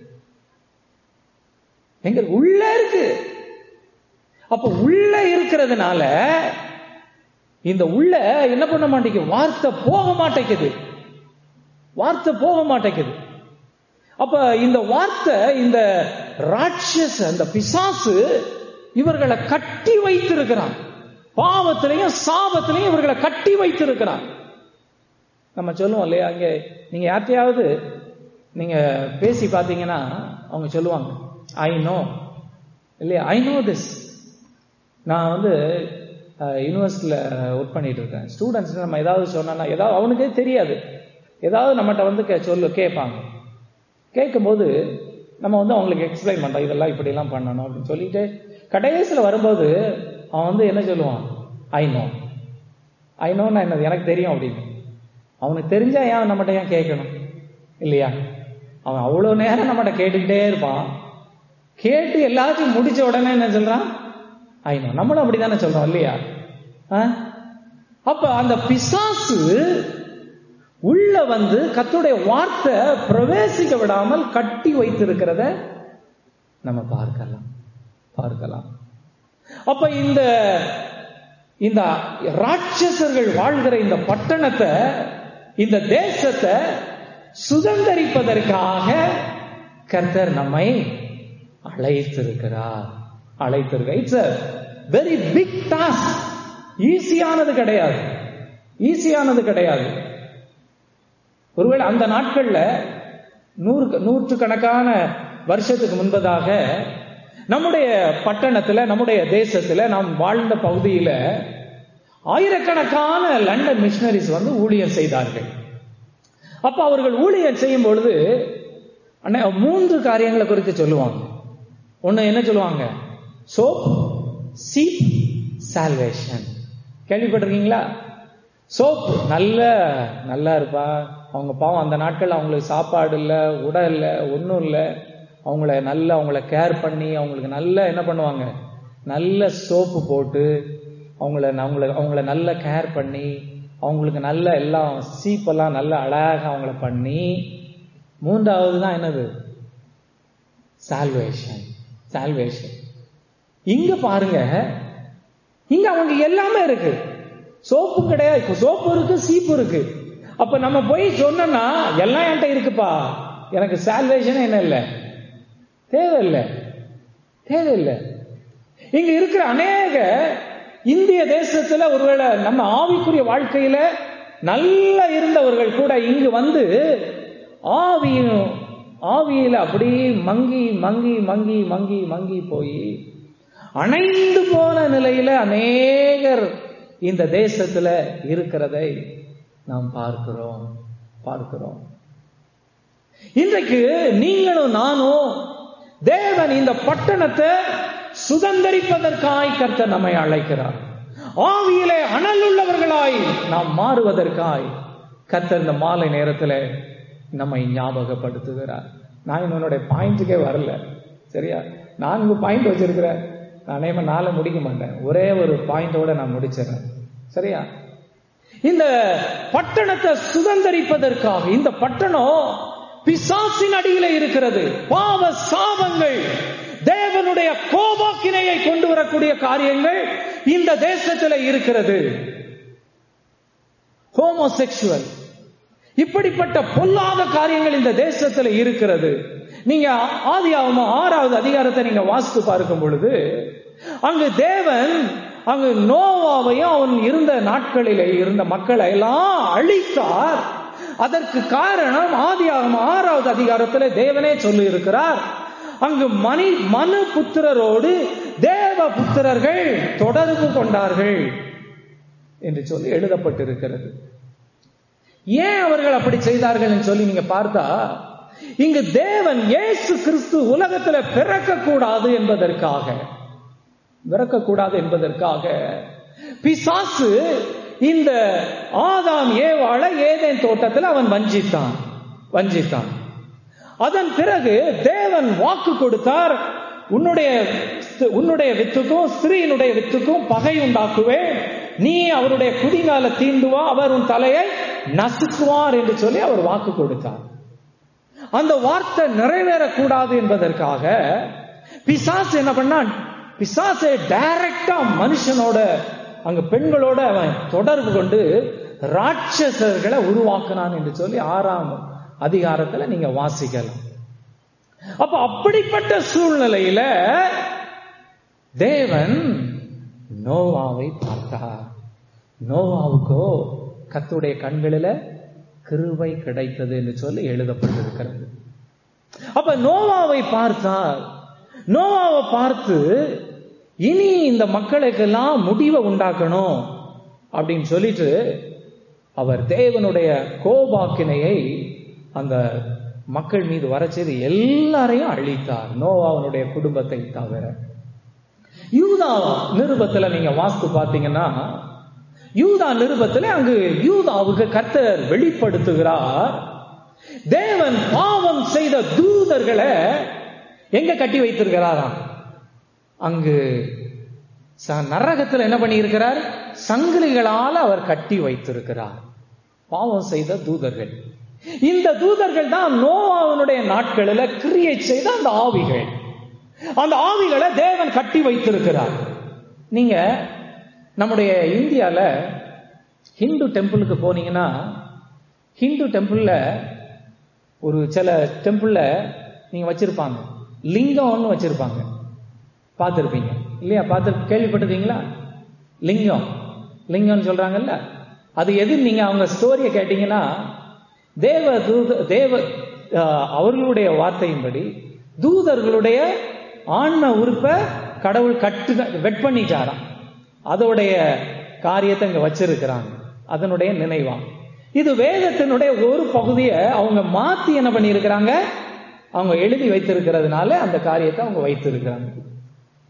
எங்க உள்ள இருக்கு அப்ப உள்ள இருக்கிறதுனால இந்த உள்ள என்ன பண்ண மாட்டேங்குது வார்த்தை போக மாட்டேங்குது வார்த்தை போக மாட்டேங்குது அப்ப இந்த வார்த்தை இந்த ராட்சஸ் அந்த பிசாசு இவர்களை கட்டி வைத்திருக்கிறான் பாவத்திலையும் சாபத்திலையும் இவர்களை கட்டி வைத்திருக்கிறான் நம்ம சொல்லுவோம் இல்லையா அங்கே நீங்க யார்ட்டையாவது நீங்க பேசி பார்த்தீங்கன்னா அவங்க சொல்லுவாங்க ஐ நோ இல்லையா ஐ நோ திஸ் நான் வந்து யூனிவர்சிட்டியில் ஒர்க் பண்ணிட்டு இருக்கேன் ஸ்டூடெண்ட்ஸ் நம்ம ஏதாவது சொன்னா ஏதாவது அவனுக்கே தெரியாது ஏதாவது நம்மகிட்ட வந்து கே சொல்லு கேட்பாங்க கேட்கும்போது நம்ம வந்து அவங்களுக்கு எக்ஸ்பிளைன் பண்ணுறோம் இதெல்லாம் இப்படிலாம் பண்ணணும் அப்படின்னு சொல்லிட்டு கடைசியில் வரும்போது அவன் வந்து என்ன சொல்லுவான் ஐ நோ ஐ நோன்னா என்னது எனக்கு தெரியும் அப்படின்னு அவனுக்கு தெரிஞ்சா ஏன் நம்மகிட்ட ஏன் கேட்கணும் இல்லையா அவன் அவ்வளோ நேரம் நம்மகிட்ட கேட்டுக்கிட்டே இருப்பான் கேட்டு எல்லாத்தையும் முடிச்ச உடனே என்ன சொல்றான் ஐ நோ நம்மளும் அப்படித்தானே சொல்றோம் இல்லையா அப்ப அந்த பிசாசு உள்ள வந்து கத்துடைய வார்த்தை பிரவேசிக்க விடாமல் கட்டி வைத்திருக்கிறத நம்ம பார்க்கலாம் பார்க்கலாம் அப்ப இந்த இந்த ராட்சசர்கள் வாழ்கிற இந்த பட்டணத்தை இந்த தேசத்தை சுதந்திரிப்பதற்காக கர்த்தர் நம்மை அழைத்திருக்கிறார் அழைத்திருக்க it's a very big task ஈஸியானது கிடையாது ஈஸியானது கிடையாது ஒருவேளை அந்த நாட்கள்ல நூறு நூற்று கணக்கான வருஷத்துக்கு முன்பதாக நம்முடைய பட்டணத்துல நம்முடைய தேசத்துல நாம் வாழ்ந்த பகுதியில ஆயிரக்கணக்கான லண்டன் மிஷினரிஸ் வந்து ஊழியம் செய்தார்கள் அப்ப அவர்கள் ஊழியம் செய்யும் பொழுது மூன்று காரியங்களை குறித்து சொல்லுவாங்க ஒண்ணு என்ன சொல்லுவாங்க சோப் சீப் சால்வேஷன் கேள்விப்பட்டிருக்கீங்களா சோப் நல்ல நல்லா இருப்பா அவங்க பாவம் அந்த நாட்கள் அவங்களுக்கு சாப்பாடு இல்லை உடை இல்லை ஒன்றும் இல்லை அவங்கள நல்லா அவங்கள கேர் பண்ணி அவங்களுக்கு நல்லா என்ன பண்ணுவாங்க நல்ல சோப்பு போட்டு அவங்கள அவங்கள அவங்கள நல்ல கேர் பண்ணி அவங்களுக்கு நல்ல எல்லாம் சீப்பெல்லாம் நல்ல அழகாக அவங்கள பண்ணி மூன்றாவது தான் என்னது சால்வேஷன் சால்வேஷன் இங்க பாருங்க இங்க அவங்க எல்லாமே இருக்கு சோப்பு கிடையாது சோப்பு இருக்கு சீப்பு இருக்கு அப்ப நம்ம போய் சொன்னோம்னா எல்லாம் என்கிட்ட இருக்குப்பா எனக்கு சால்வேஷன் என்ன இல்லை தேவையில்லை தேவையில்லை இங்க இருக்கிற அநேக இந்திய தேசத்துல ஒருவேளை நம்ம ஆவிக்குரிய வாழ்க்கையில நல்லா இருந்தவர்கள் கூட இங்கு வந்து ஆவியும் ஆவியில அப்படியே மங்கி மங்கி மங்கி மங்கி மங்கி போய் அணைந்து போன நிலையில அநேகர் இந்த தேசத்துல இருக்கிறதை நாம் பார்க்கிறோம் பார்க்கிறோம் இன்றைக்கு நீங்களும் நானும் தேவன் இந்த பட்டணத்தை சுதந்திரிப்பதற்காய் கர்த்தர் நம்மை அழைக்கிறார் ஆவியிலே அனல் உள்ளவர்களாய் நாம் மாறுவதற்காய் கர்த்தர் இந்த மாலை நேரத்தில் நம்மை ஞாபகப்படுத்துகிறார் நான் என்னுடைய பாயிண்ட்டுக்கே வரல சரியா நான்கு பாயிண்ட் வச்சிருக்கிறேன் நானே நாளை முடிக்க மாட்டேன் ஒரே ஒரு பாயிண்டோட நான் முடிச்சிடறேன் சரியா இந்த பட்டணத்தை சுதந்திரிப்பதற்காக இந்த பட்டணம் பிசாசின் அடியில இருக்கிறது பாவ சாபங்கள் தேவனுடைய கோபாக்கினையை கொண்டு வரக்கூடிய காரியங்கள் இந்த தேசத்தில் இருக்கிறது ஹோமோசெக்சுவல் இப்படிப்பட்ட பொல்லாத காரியங்கள் இந்த தேசத்தில் இருக்கிறது நீங்க ஆதியாகம ஆறாவது அதிகாரத்தை நீங்க வாசித்து பார்க்கும் பொழுது அங்கு தேவன் அங்கு நோவாவையும் அவன் இருந்த நாட்களிலே இருந்த மக்களை எல்லாம் அழித்தார் அதற்கு காரணம் ஆதியாகம ஆறாவது அதிகாரத்தில் தேவனே சொல்லி இருக்கிறார் அங்கு மணி மனு புத்திரரோடு தேவ புத்திரர்கள் தொடர்பு கொண்டார்கள் என்று சொல்லி எழுதப்பட்டிருக்கிறது ஏன் அவர்கள் அப்படி செய்தார்கள் என்று சொல்லி நீங்க பார்த்தா இங்கு தேவன் இயேசு கிறிஸ்து உலகத்துல பிறக்க கூடாது என்பதற்காக பிறக்கக்கூடாது என்பதற்காக பிசாசு இந்த ஆதாம் ஏவாள ஏதேன் தோட்டத்தில் அவன் வஞ்சித்தான் வஞ்சித்தான் அதன் பிறகு தேவன் வாக்கு கொடுத்தார் உன்னுடைய உன்னுடைய வித்துக்கும் ஸ்திரீனுடைய வித்துக்கும் பகை உண்டாக்குவேன் நீ அவருடைய குதிங்கால தீண்டுவா அவர் உன் தலையை நசுக்குவார் என்று சொல்லி அவர் வாக்கு கொடுத்தார் அந்த வார்த்தை நிறைவேறக்கூடாது என்பதற்காக பிசாஸ் என்ன பண்ணான் பிசாசை டைரக்டா மனுஷனோட அங்க பெண்களோட அவன் தொடர்பு கொண்டு ராட்சசர்களை உருவாக்கினான் என்று சொல்லி ஆறாம் அதிகாரத்துல நீங்க வாசிக்கலாம் அப்ப அப்படிப்பட்ட சூழ்நிலையில தேவன் நோவாவை பார்த்தார் நோவாவுக்கோ கத்துடைய கண்களில கிருபை கிடைத்தது என்று சொல்லி எழுதப்பட்டிருக்கிறது அப்ப நோவாவை பார்த்தார் நோவாவை பார்த்து இனி இந்த மக்களுக்கெல்லாம் முடிவை உண்டாக்கணும் அப்படின்னு சொல்லிட்டு அவர் தேவனுடைய கோபாக்கினையை அந்த மக்கள் மீது வர செய்து எல்லாரையும் அழித்தார் நோவாவனுடைய குடும்பத்தை தவிர யூதா நிருபத்துல நீங்க வாஸ்து பாத்தீங்கன்னா யூதா நிருபத்துல அங்கு யூதாவுக்கு கர்த்தர் வெளிப்படுத்துகிறார் தேவன் பாவம் செய்த தூதர்களை எங்க கட்டி வைத்திருக்கிறாராம் அங்கு நரகத்தில் என்ன பண்ணியிருக்கிறார் சங்கிலிகளால் அவர் கட்டி வைத்திருக்கிறார் பாவம் செய்த தூதர்கள் இந்த தூதர்கள் தான் நோவாவனுடைய நாட்களில் கிரியேட் செய்த அந்த ஆவிகள் அந்த ஆவிகளை தேவன் கட்டி வைத்திருக்கிறார் நீங்க நம்முடைய இந்தியால ஹிந்து டெம்பிளுக்கு போனீங்கன்னா ஹிந்து டெம்பிள்ல ஒரு சில டெம்பிள்ல நீங்க வச்சிருப்பாங்க லிங்கம் ஒன்று வச்சிருப்பாங்க பார்த்துருப்பீங்க இல்லையா பார்த்து கேள்விப்பட்டிருக்கீங்களா லிங்கம் லிங்கம்னு சொல்றாங்கல்ல அது எது நீங்க அவங்க ஸ்டோரியை கேட்டீங்கன்னா தேவ தூத தேவ அவர்களுடைய வார்த்தையின்படி தூதர்களுடைய ஆன்ம உறுப்பை கடவுள் கட்டு வெட் பண்ணிட்டாராம் அதோடைய காரியத்தை இங்க வச்சிருக்கிறாங்க அதனுடைய நினைவா இது வேதத்தினுடைய ஒரு பகுதியை அவங்க மாத்தி என்ன பண்ணியிருக்கிறாங்க அவங்க எழுதி வைத்திருக்கிறதுனால அந்த காரியத்தை அவங்க வைத்திருக்கிறாங்க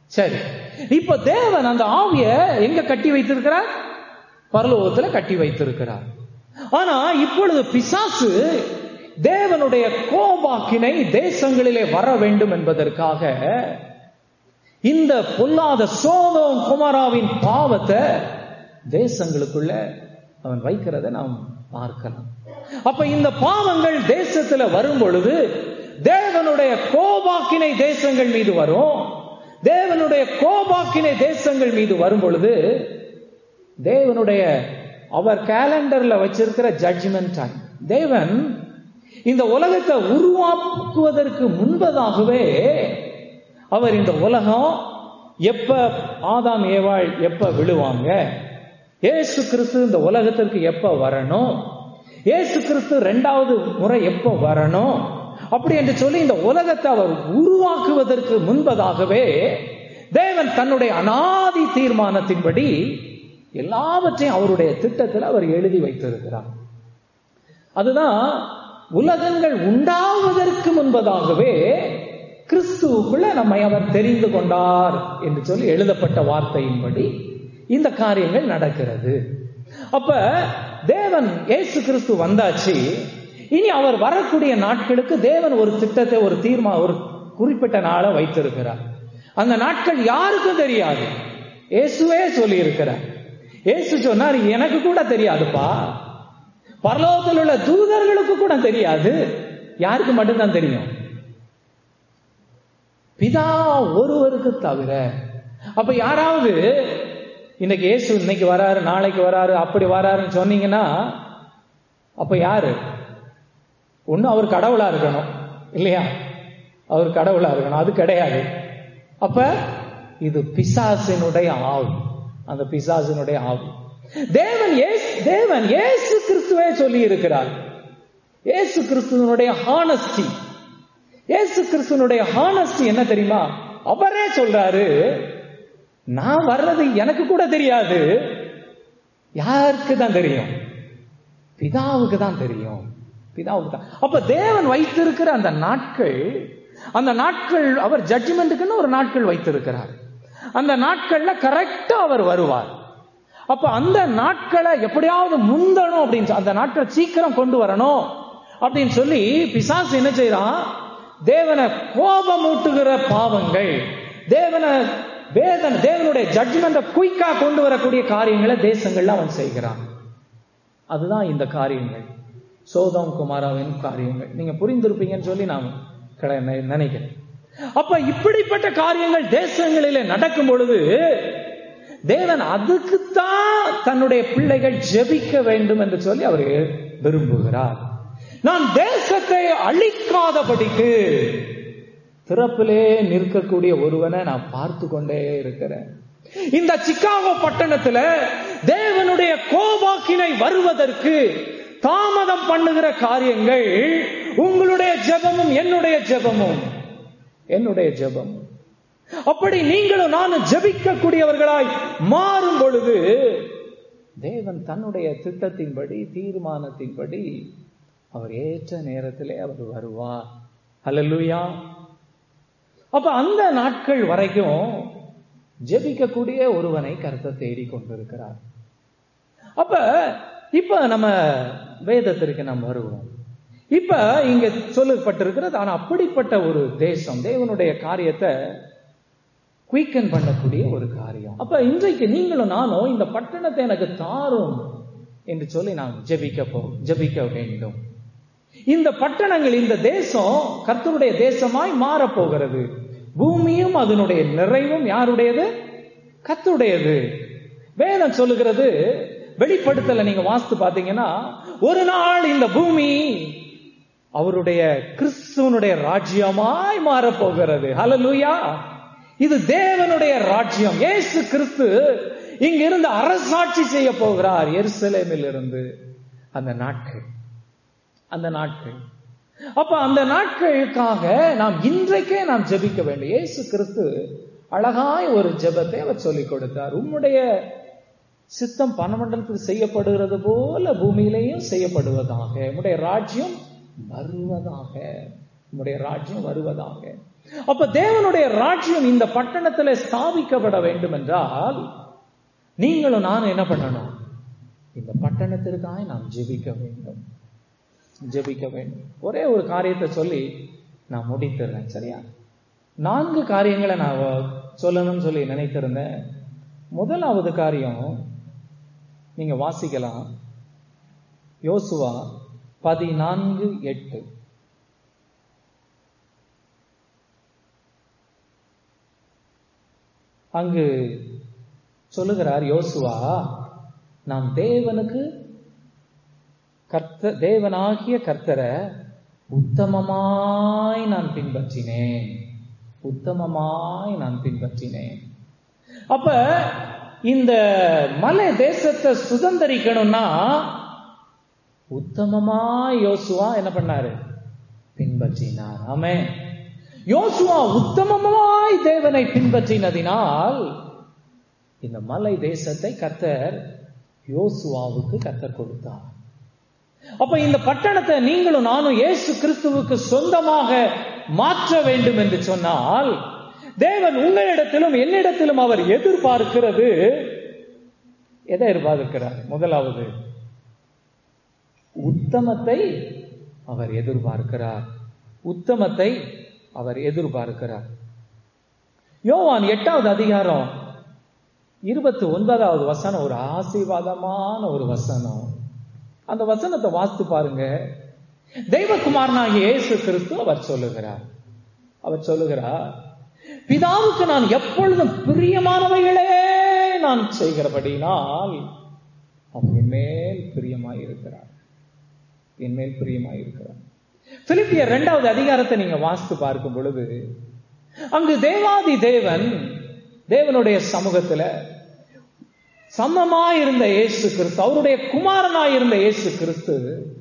சரி இப்ப தேவன் அந்த ஆவிய எங்க கட்டி வைத்திருக்கிறார் பரலோகத்துல கட்டி வைத்திருக்கிறார் ஆனா இப்பொழுது பிசாசு தேவனுடைய கோபாக்கினை தேசங்களிலே வர வேண்டும் என்பதற்காக இந்த பொல்லாத சோதம் குமாராவின் பாவத்தை தேசங்களுக்குள்ள அவன் வைக்கிறத நாம் பார்க்கலாம் அப்ப இந்த பாவங்கள் தேசத்துல வரும் பொழுது தேவனுடைய கோபாக்கினை தேசங்கள் மீது வரும் தேவனுடைய கோபாக்கினை தேசங்கள் மீது வரும் பொழுது தேவனுடைய அவர் கேலண்டர்ல வச்சிருக்கிற ஜட்ஜ்மெண்ட் டைம் தேவன் இந்த உலகத்தை உருவாக்குவதற்கு முன்பதாகவே அவர் இந்த உலகம் எப்ப ஆதாம் ஏவாள் எப்ப விழுவாங்க ஏசு கிறிஸ்து இந்த உலகத்திற்கு எப்ப வரணும் ஏசு கிறிஸ்து ரெண்டாவது முறை எப்ப வரணும் அப்படி என்று சொல்லி இந்த உலகத்தை அவர் உருவாக்குவதற்கு முன்பதாகவே தேவன் தன்னுடைய அனாதி தீர்மானத்தின்படி எல்லாவற்றையும் அவருடைய திட்டத்தில் அவர் எழுதி வைத்திருக்கிறார் அதுதான் உலகங்கள் உண்டாவதற்கு முன்பதாகவே கிறிஸ்துவுக்குள்ள நம்மை அவர் தெரிந்து கொண்டார் என்று சொல்லி எழுதப்பட்ட வார்த்தையின்படி இந்த காரியங்கள் நடக்கிறது அப்ப தேவன் ஏசு கிறிஸ்து வந்தாச்சு இனி அவர் வரக்கூடிய நாட்களுக்கு தேவன் ஒரு திட்டத்தை ஒரு தீர்மா ஒரு குறிப்பிட்ட நாளை வைத்திருக்கிறார் அந்த நாட்கள் யாருக்கும் தெரியாது இயேசுவே சொல்லி இருக்கிறார் இயேசு சொன்னார் எனக்கு கூட தெரியாதுப்பா பரலோகத்தில் உள்ள தூதர்களுக்கு கூட தெரியாது யாருக்கு மட்டும்தான் தெரியும் பிதா ஒருவருக்கு தவிர அப்ப யாராவது இன்னைக்கு இயேசு இன்னைக்கு வராரு நாளைக்கு வராரு அப்படி வராருன்னு சொன்னீங்கன்னா அப்ப யாரு ஒண்ணு அவர் கடவுளா இருக்கணும் இல்லையா அவர் கடவுளா இருக்கணும் அது கிடையாது அப்ப இது பிசாசினுடைய ஆவி அந்த பிசாசினுடைய ஆவி தேவன் ஏசு தேவன் ஏசு கிறிஸ்துவே சொல்லி இருக்கிறார் ஏசு கிறிஸ்துவனுடைய ஹானஸ்டி ஏசு கிறிஸ்துவனுடைய ஹானஸ்டி என்ன தெரியுமா அவரே சொல்றாரு நான் வர்றது எனக்கு கூட தெரியாது யாருக்கு தான் தெரியும் பிதாவுக்கு தான் தெரியும் பிதாவுக்கு தான் அப்ப தேவன் வைத்திருக்கிற அந்த நாட்கள் அந்த நாட்கள் அவர் ஜட்ஜ்மெண்ட்டுக்குன்னு ஒரு நாட்கள் வைத்திருக்கிறார் அந்த நாட்கள்ல கரெக்டா அவர் வருவார் அப்ப அந்த நாட்களை எப்படியாவது முந்தணும் அப்படின்னு அந்த நாட்களை சீக்கிரம் கொண்டு வரணும் அப்படின்னு சொல்லி பிசாசு என்ன செய்யறான் தேவனை கோபமூட்டுகிற பாவங்கள் தேவனை வேதன் தேவனுடைய ஜட்ஜ்மெண்ட்டை குயிக்கா கொண்டு வரக்கூடிய காரியங்களை தேசங்கள்ல அவன் செய்கிறான் அதுதான் இந்த காரியங்கள் சோதம் குமாராவின் காரியங்கள் நீங்க புரிந்திருப்பீங்கன்னு சொல்லி நான் நினைக்கிறேன் அப்ப இப்படிப்பட்ட காரியங்கள் தேசங்களிலே நடக்கும் பொழுது தேவன் அதுக்குத்தான் தன்னுடைய பிள்ளைகள் ஜெபிக்க வேண்டும் என்று சொல்லி அவர் விரும்புகிறார் நான் தேசத்தை அழிக்காதபடிக்கு திறப்பிலே நிற்கக்கூடிய ஒருவனை நான் பார்த்து கொண்டே இருக்கிறேன் இந்த சிக்காகோ பட்டணத்துல தேவனுடைய கோபாக்கினை வருவதற்கு தாமதம் பண்ணுகிற காரியங்கள் உங்களுடைய ஜெபமும் என்னுடைய ஜெபமும் என்னுடைய ஜெபம் அப்படி நீங்களும் நானும் ஜெபிக்கக்கூடியவர்களாய் மாறும் பொழுது தேவன் தன்னுடைய திட்டத்தின்படி தீர்மானத்தின்படி அவர் ஏற்ற நேரத்திலே அவர் வருவார் அல்லலுயா அப்ப அந்த நாட்கள் வரைக்கும் ஜெபிக்கக்கூடிய ஒருவனை கருத்தை தேடி கொண்டிருக்கிறார் அப்ப இப்ப நம்ம வேதத்திற்கு நாம் வருவோம் இப்ப இங்க சொல்லப்பட்டிருக்கிறது ஆனா அப்படிப்பட்ட ஒரு தேசம் தேவனுடைய காரியத்தை குயிக்கன் பண்ணக்கூடிய ஒரு காரியம் அப்ப இன்றைக்கு நீங்களும் நானும் இந்த பட்டணத்தை எனக்கு தாரும் என்று சொல்லி நாம் ஜெபிக்க போ ஜெபிக்க வேண்டும் இந்த பட்டணங்கள் இந்த தேசம் கர்த்தருடைய தேசமாய் மாறப்போகிறது பூமியும் அதனுடைய நிறைவும் யாருடையது கத்துடையது வேதம் சொல்லுகிறது வெளிப்படுத்தல நீங்க வாஸ்து பாத்தீங்கன்னா ஒரு நாள் இந்த பூமி அவருடைய கிறிஸ்துவனுடைய ராஜ்யமாய் மாறப்போகிறது ஹலலூயா இது தேவனுடைய ராஜ்யம் ஏசு கிறிஸ்து இங்கிருந்து அரசாட்சி செய்ய போகிறார் எருசலேமில் இருந்து அந்த நாட்கள் அந்த நாட்கள் அப்ப அந்த நாட்களுக்காக நாம் இன்றைக்கே நாம் ஜெபிக்க வேண்டும் இயேசு கிறிஸ்து அழகாய் ஒரு ஜெபத்தை அவர் சொல்லிக் கொடுத்தார் உம்முடைய சித்தம் பணமண்டலத்தில் செய்யப்படுகிறது போல பூமியிலேயும் செய்யப்படுவதாக உம்முடைய ராஜ்யம் வருவதாக உம்முடைய ராஜ்யம் வருவதாக அப்ப தேவனுடைய ராஜ்யம் இந்த பட்டணத்துல ஸ்தாபிக்கப்பட வேண்டும் என்றால் நீங்களும் நானும் என்ன பண்ணணும் இந்த பட்டணத்திற்காக நாம் ஜெபிக்க வேண்டும் ஜெபிக்க வேண்டும் ஒரே ஒரு காரியத்தை சொல்லி நான் முடித்துறேன் சரியா நான்கு காரியங்களை நான் சொல்லணும்னு சொல்லி நினைத்திருந்தேன் முதலாவது காரியம் நீங்க வாசிக்கலாம் யோசுவா பதினான்கு எட்டு அங்கு சொல்லுகிறார் யோசுவா நாம் தேவனுக்கு கர்த்த தேவனாகிய கர்த்தரை உத்தமமாய் நான் பின்பற்றினேன் உத்தமமாய் நான் பின்பற்றினேன் அப்ப இந்த மலை தேசத்தை சுதந்திரிக்கணும்னா உத்தமமாய் யோசுவா என்ன பண்ணாரு பின்பற்றினார் ஆமே யோசுவா உத்தமமாய் தேவனை பின்பற்றினதினால் இந்த மலை தேசத்தை கர்த்தர் யோசுவாவுக்கு கர்த்தர் கொடுத்தார் அப்ப இந்த பட்டணத்தை நீங்களும் நானும் இயேசு கிறிஸ்துவுக்கு சொந்தமாக மாற்ற வேண்டும் என்று சொன்னால் தேவன் உங்களிடத்திலும் என்னிடத்திலும் அவர் எதிர்பார்க்கிறது எதை எதிர்பார்க்கிறார் முதலாவது உத்தமத்தை அவர் எதிர்பார்க்கிறார் உத்தமத்தை அவர் எதிர்பார்க்கிறார் யோவான் எட்டாவது அதிகாரம் இருபத்தி ஒன்பதாவது வசனம் ஒரு ஆசீர்வாதமான ஒரு வசனம் அந்த வசனத்தை வாசித்து பாருங்க தெய்வகுமாரனாகிய இயேசு கிறிஸ்து அவர் சொல்லுகிறார் அவர் சொல்லுகிறார் பிதாவுக்கு நான் எப்பொழுதும் பிரியமானவைகளே நான் செய்கிறபடினால் அவர் என் மேல் பிரியமாய் இருக்கிறார் என் மேல் பிரியமாய் இருக்கிறார் பிலிப்பியர் இரண்டாவது அதிகாரத்தை நீங்க வாசித்து பார்க்கும் பொழுது அங்கு தேவாதி தேவன் தேவனுடைய சமூகத்துல சமமாயிருந்த இயேசு கிறிஸ்து அவருடைய குமாரனாயிருந்த இயேசு கிறிஸ்து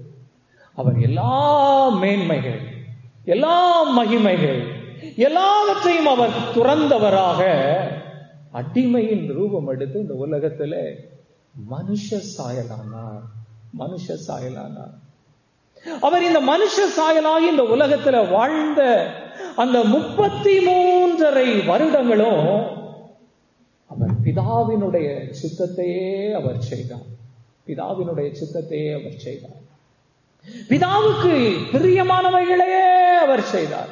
அவர் எல்லா மேன்மைகள் எல்லா மகிமைகள் எல்லாவற்றையும் அவர் துறந்தவராக அடிமையின் ரூபம் எடுத்து இந்த உலகத்துல மனுஷ சாயலானார் மனுஷ சாயலானார் அவர் இந்த மனுஷ சாயலாகி இந்த உலகத்துல வாழ்ந்த அந்த முப்பத்தி மூன்றரை வருடங்களும் அவர் பிதாவினுடைய சித்தத்தையே அவர் செய்தார் பிதாவினுடைய சித்தத்தையே அவர் செய்தார் பிதாவுக்கு பிரியமானவைகளையே அவர் செய்தார்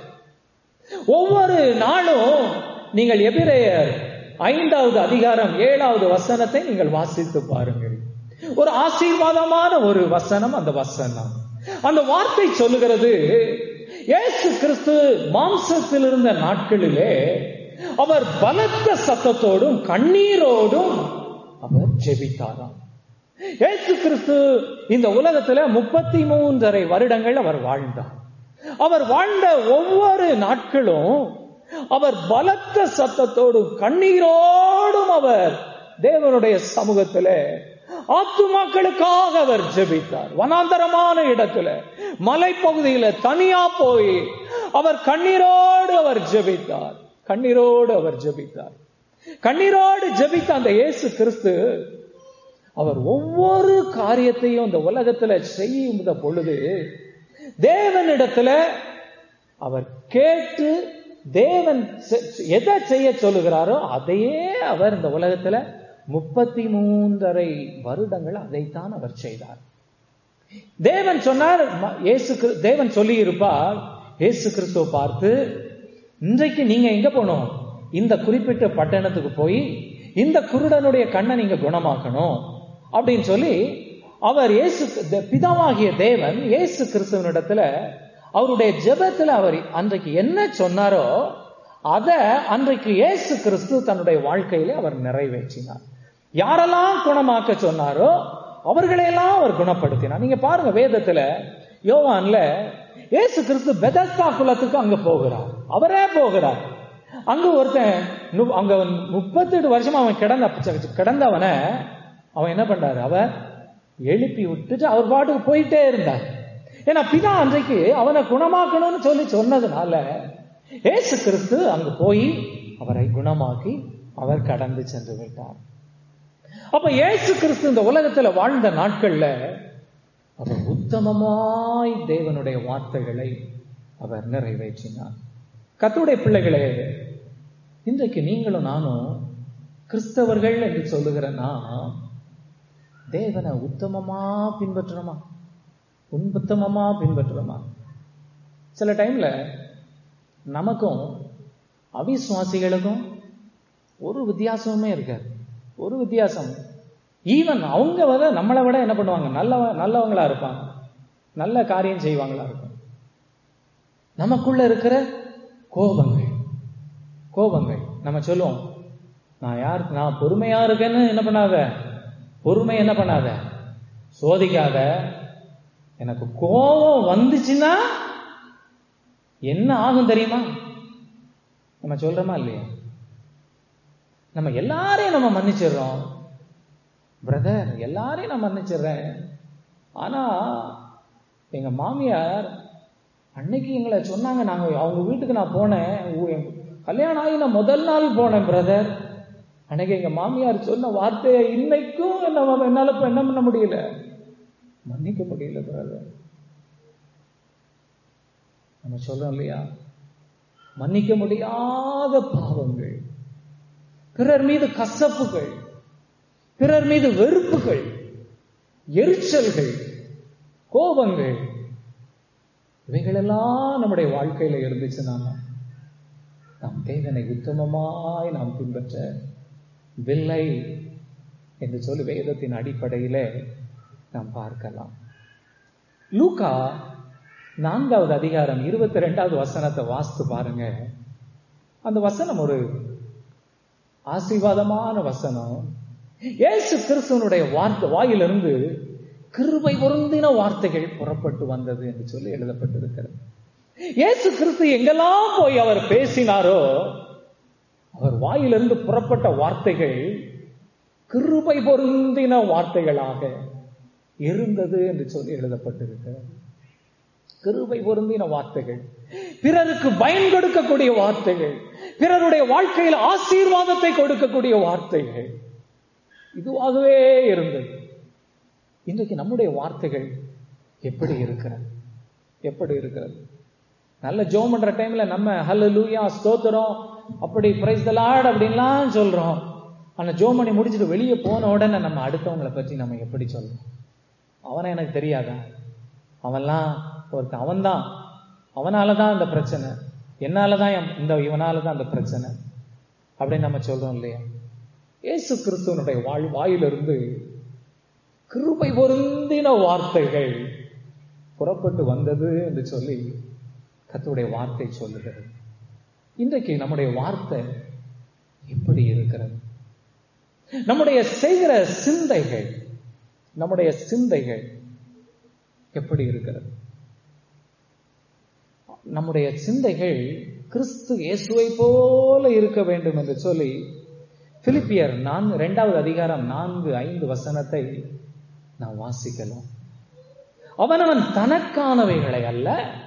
ஒவ்வொரு நாளும் நீங்கள் எபிரேயர் ஐந்தாவது அதிகாரம் ஏழாவது வசனத்தை நீங்கள் வாசித்து பாருங்கள் ஒரு ஆசீர்வாதமான ஒரு வசனம் அந்த வசனம் அந்த வார்த்தை சொல்லுகிறது இயேசு கிறிஸ்து மாம்சத்தில் இருந்த நாட்களிலே அவர் பலத்த சத்தத்தோடும் கண்ணீரோடும் அவர் ஜெபித்தாராம் இயேசு கிறிஸ்து இந்த உலகத்துல முப்பத்தி மூன்றரை வருடங்கள் அவர் வாழ்ந்தார் அவர் வாழ்ந்த ஒவ்வொரு நாட்களும் அவர் பலத்த சத்தத்தோடும் கண்ணீரோடும் அவர் தேவனுடைய சமூகத்துல ஆத்துமாக்களுக்காக அவர் ஜெபித்தார் வனாந்தரமான இடத்துல மலைப்பகுதியில தனியா போய் அவர் கண்ணீரோடு அவர் ஜெபித்தார் கண்ணீரோடு அவர் ஜெபித்தார் கண்ணீரோடு ஜெபித்த அந்த இயேசு கிறிஸ்து அவர் ஒவ்வொரு காரியத்தையும் இந்த உலகத்துல செய்யும் பொழுது தேவனிடத்துல அவர் கேட்டு தேவன் எதை செய்ய சொல்லுகிறாரோ அதையே அவர் இந்த உலகத்துல முப்பத்தி மூன்றரை வருடங்கள் அதைத்தான் அவர் செய்தார் தேவன் சொன்னார் இயேசு தேவன் சொல்லி இருப்பார் இயேசு கிறிஸ்துவ பார்த்து இன்றைக்கு நீங்க எங்க போகணும் இந்த குறிப்பிட்ட பட்டணத்துக்கு போய் இந்த குருடனுடைய கண்ணை நீங்க குணமாக்கணும் அப்படின்னு சொல்லி அவர் இயேசு பிதாவாகிய தேவன் இயேசு கிறிஸ்துவனிடத்துல அவருடைய ஜெபத்துல அவர் அன்றைக்கு என்ன சொன்னாரோ அத அன்றைக்கு இயேசு கிறிஸ்து தன்னுடைய வாழ்க்கையில அவர் நிறைவேற்றினார் யாரெல்லாம் குணமாக்க சொன்னாரோ அவர்களையெல்லாம் அவர் குணப்படுத்தினார் நீங்க பாருங்க வேதத்துல யோவான்ல இயேசு கிறிஸ்து பெதஸ்தா குலத்துக்கு அங்க போகிறார் அவரே போகிறார் அங்க ஒருத்தன் அங்க முப்பத்தெட்டு வருஷமா அவன் கிடந்த கிடந்தவன அவன் என்ன பண்றாரு அவன் எழுப்பி விட்டுட்டு அவர் பாட்டுக்கு போயிட்டே இருந்தார் ஏன்னா பிதா அன்றைக்கு அவனை குணமாக்கணும்னு சொல்லி சொன்னதுனால ஏசு கிறிஸ்து அங்கு போய் அவரை குணமாக்கி அவர் கடந்து சென்று விட்டார் அப்ப ஏசு கிறிஸ்து இந்த உலகத்துல வாழ்ந்த நாட்கள்ல அவர் உத்தமமாய் தேவனுடைய வார்த்தைகளை அவர் நிறைவேற்றினார் கத்துடைய பிள்ளைகளே இன்றைக்கு நீங்களும் நானும் கிறிஸ்தவர்கள் என்று சொல்லுகிற நான் தேவனை உத்தமமா பின்பற்றணுமா உன்புத்தமமா பின்பற்றணுமா சில டைம்ல நமக்கும் அவிசுவாசிகளுக்கும் ஒரு வித்தியாசமுமே இருக்காது ஒரு வித்தியாசம் ஈவன் அவங்க விட நம்மளை விட என்ன பண்ணுவாங்க நல்லவ நல்லவங்களா இருப்பாங்க நல்ல காரியம் செய்வாங்களா இருக்கும் நமக்குள்ள இருக்கிற கோபங்கள் கோபங்கள் நம்ம சொல்லுவோம் நான் யார் நான் பொறுமையா இருக்கேன்னு என்ன பண்ணாத பொறுமை என்ன பண்ணாத சோதிக்காத எனக்கு கோபம் வந்துச்சுன்னா என்ன ஆகும் தெரியுமா நம்ம சொல்றோமா இல்லையா நம்ம எல்லாரையும் நம்ம மன்னிச்சிடுறோம் பிரதர் எல்லாரையும் நான் மன்னிச்சிடுறேன் ஆனா எங்க மாமியார் அன்னைக்கு எங்களை சொன்னாங்க நாங்க அவங்க வீட்டுக்கு நான் போனேன் ஊ- கல்யாணம் ஆகி நான் முதல் நாள் போனேன் பிரதர் அன்னைக்கு எங்க மாமியார் சொன்ன வார்த்தையை இன்னைக்கும் என்ன என்னால இப்ப என்ன பண்ண முடியல மன்னிக்க முடியல பிரதர் நம்ம சொல்றோம் இல்லையா மன்னிக்க முடியாத பாவங்கள் பிறர் மீது கசப்புகள் பிறர் மீது வெறுப்புகள் எரிச்சல்கள் கோபங்கள் இவைகளெல்லாம் நம்முடைய வாழ்க்கையில இருந்துச்சுன்னா நாம் தேவனை உத்தமமாய் நாம் பின்பற்ற வில்லை என்று சொல்லி வேதத்தின் அடிப்படையில நாம் பார்க்கலாம் லூக்கா நான்காவது அதிகாரம் இருபத்தி ரெண்டாவது வசனத்தை வாசித்து பாருங்க அந்த வசனம் ஒரு ஆசீர்வாதமான வசனம் இயேசு கிறிஸ்துவனுடைய வார்த்தை வாயிலிருந்து கிருபை பொருந்தின வார்த்தைகள் புறப்பட்டு வந்தது என்று சொல்லி எழுதப்பட்டிருக்கிறது இயேசு கிறிஸ்து எங்கெல்லாம் போய் அவர் பேசினாரோ அவர் வாயிலிருந்து புறப்பட்ட வார்த்தைகள் கிருபை பொருந்தின வார்த்தைகளாக இருந்தது என்று சொல்லி எழுதப்பட்டிருக்கிறது கிருபை பொருந்தின வார்த்தைகள் பிறருக்கு பயன் கொடுக்கக்கூடிய வார்த்தைகள் பிறருடைய வாழ்க்கையில் ஆசீர்வாதத்தை கொடுக்கக்கூடிய வார்த்தைகள் இதுவாகவே இருந்தது இன்றைக்கு நம்முடைய வார்த்தைகள் எப்படி இருக்கிறது எப்படி இருக்கிறது நல்ல ஜோம் பண்ற டைம்ல நம்ம ஹல்ல லூயா ஸ்தோத்திரம் அப்படி பிரைஸ் தலாட் அப்படின்லாம் சொல்றோம் ஆனா ஜோம் பண்ணி முடிச்சுட்டு வெளியே போன உடனே நம்ம அடுத்தவங்களை பற்றி நம்ம எப்படி சொல்றோம் அவனை எனக்கு தெரியாதா அவன்லாம் ஒருத்தன் அவன்தான் அவனால தான் இந்த பிரச்சனை என்னால தான் என்- இந்த இவனால தான் இந்த பிரச்சனை அப்படின்னு நம்ம சொல்றோம் இல்லையா இயேசு கிறிஸ்துவனுடைய வாழ் வாயிலிருந்து கிருபை பொருந்தின வார்த்தைகள் புறப்பட்டு வந்தது என்று சொல்லி கர்த்தருடைய வார்த்தை சொல்லுகிறது இன்றைக்கு நம்முடைய வார்த்தை எப்படி இருக்கிறது நம்முடைய செய்கிற சிந்தைகள் நம்முடைய சிந்தைகள் எப்படி இருக்கிறது நம்முடைய சிந்தைகள் கிறிஸ்து இயேசுவை போல இருக்க வேண்டும் என்று சொல்லி பிலிப்பியர் நான்கு இரண்டாவது அதிகாரம் நான்கு ஐந்து வசனத்தை நாம் வாசிக்கலாம் அவனவன் தனக்கானவைகளை அல்ல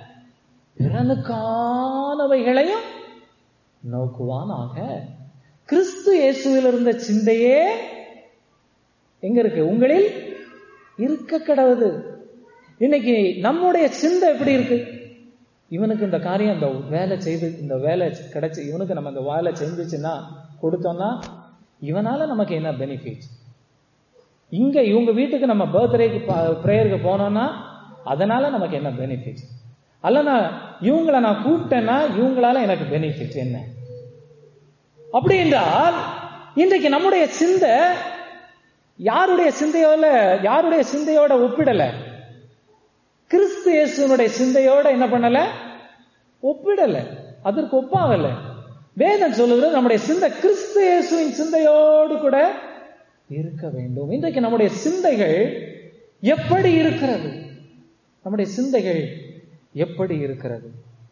பிறனுக்கானவைகளையும் நோக்குவானாக கிறிஸ்து இயேசுவில் இருந்த சிந்தையே எங்க இருக்கு உங்களில் இருக்க கடவுது இன்னைக்கு நம்முடைய சிந்தை எப்படி இருக்கு இவனுக்கு இந்த காரியம் இந்த வேலை செய்து இந்த வேலை கிடைச்சு இவனுக்கு நம்ம இந்த வேலை செஞ்சுச்சுன்னா கொடுத்தோம்னா இவனால நமக்கு என்ன பெனிஃபிட் இங்க இவங்க வீட்டுக்கு நம்ம பர்த்டேக்கு ப்ரேயருக்கு போனோம்னா அதனால நமக்கு என்ன பெனிஃபிட் அல்ல நான் இவங்கள நான் கூப்பிட்டேன்னா இவங்களால எனக்கு பெனிஃபிட் என்ன அப்படி என்றால் இன்றைக்கு நம்முடைய சிந்தை யாருடைய சிந்தையோட யாருடைய சிந்தையோட ஒப்பிடல கிறிஸ்து இயேசுனுடைய சிந்தையோட என்ன பண்ணல ஒப்பிடல அதற்கு ஒப்பாகல வேதம் சொல்லுகிறது நம்முடைய சிந்தை கிறிஸ்து இயேசுவின் சிந்தையோடு கூட இருக்க வேண்டும் இன்றைக்கு நம்முடைய சிந்தைகள் எப்படி இருக்கிறது நம்முடைய சிந்தைகள் எப்படி இருக்கிறது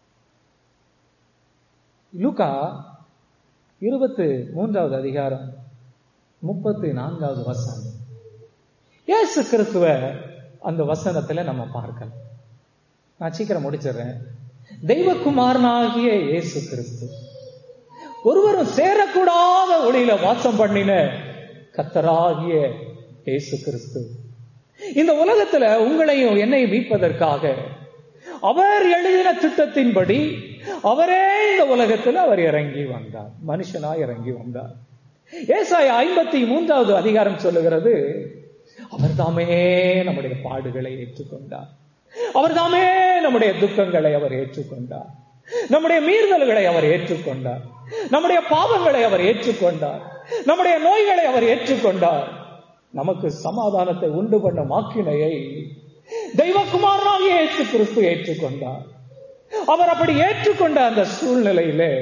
லூகா இருபத்து மூன்றாவது அதிகாரம் முப்பத்து நான்காவது வசனம் இயேசு கிறிஸ்துவ அந்த வசனத்துல நம்ம பார்க்கலாம் நான் சீக்கிரம் முடிச்சிடுறேன் தெய்வகுமாரனாகிய இயேசு கிறிஸ்து ஒருவரும் சேரக்கூடாத ஒளியில வாசம் பண்ணின கத்தராகிய இயேசு கிறிஸ்து இந்த உலகத்துல உங்களையும் என்னையும் மீட்பதற்காக அவர் எழுதின திட்டத்தின்படி அவரே இந்த உலகத்தில் அவர் இறங்கி வந்தார் மனுஷனாய் இறங்கி வந்தார் ஏசாய ஐம்பத்தி மூன்றாவது அதிகாரம் சொல்லுகிறது அவர் தாமே நம்முடைய பாடுகளை ஏற்றுக்கொண்டார் அவர் தாமே நம்முடைய துக்கங்களை அவர் ஏற்றுக்கொண்டார் நம்முடைய மீறுதல்களை அவர் ஏற்றுக்கொண்டார் நம்முடைய பாவங்களை அவர் ஏற்றுக்கொண்டார் நம்முடைய நோய்களை அவர் ஏற்றுக்கொண்டார் நமக்கு சமாதானத்தை உண்டு பண்ண மாக்கினையை தெய்வகுமாரனாகிய இயேசு கிறிஸ்து ஏற்றுக்கொண்டார் அவர் அப்படி ஏற்றுக்கொண்ட அந்த சூழ்நிலையிலே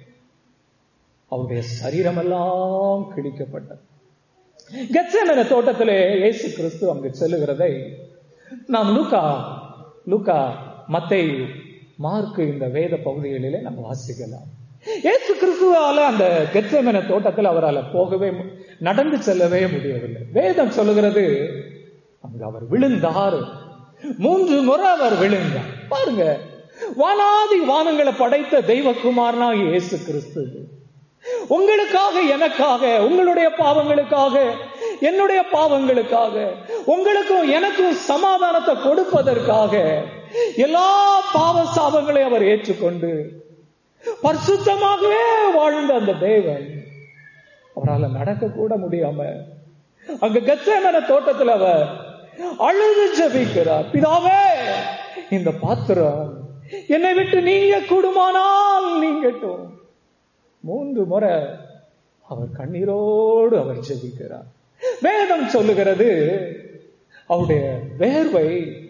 அவருடைய சரீரம் எல்லாம் கிழிக்கப்பட்டது கெச்சமன தோட்டத்திலே இயேசு கிறிஸ்து அங்கு செல்லுகிறதை நாம் லூக்கா லூக்கா மத்தை மார்க்கு இந்த வேத பகுதிகளிலே நம்ம வாசிக்கலாம் இயேசு கிறிஸ்துவால அந்த கெச்சமன தோட்டத்தில் அவரால் போகவே நடந்து செல்லவே முடியவில்லை வேதம் சொல்லுகிறது அங்கு அவர் விழுந்தார் மூன்று முறை அவர் விழுந்தார் பாருங்க வானாதி வானங்களை படைத்த தெய்வகுமாரனாக இயேசு கிறிஸ்து உங்களுக்காக எனக்காக உங்களுடைய பாவங்களுக்காக என்னுடைய பாவங்களுக்காக உங்களுக்கும் எனக்கும் சமாதானத்தை கொடுப்பதற்காக எல்லா பாவ சாபங்களையும் அவர் ஏற்றுக்கொண்டு பரிசுத்தமாகவே வாழ்ந்த அந்த தேவன் அவரால் நடக்க கூட முடியாம அங்க கச்சமன தோட்டத்தில் அவர் அழுது ஜபிக்கிறார் பிதாவே இந்த பாத்திரம் என்னை விட்டு நீங்க கூடுமானால் நீங்கட்டும் மூன்று முறை அவர் கண்ணீரோடு அவர் ஜெபிக்கிறார் வேதம் சொல்லுகிறது அவருடைய வேர்வை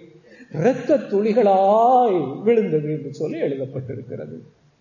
இரத்த துளிகளாய் விழுந்தது என்று சொல்லி எழுதப்பட்டிருக்கிறது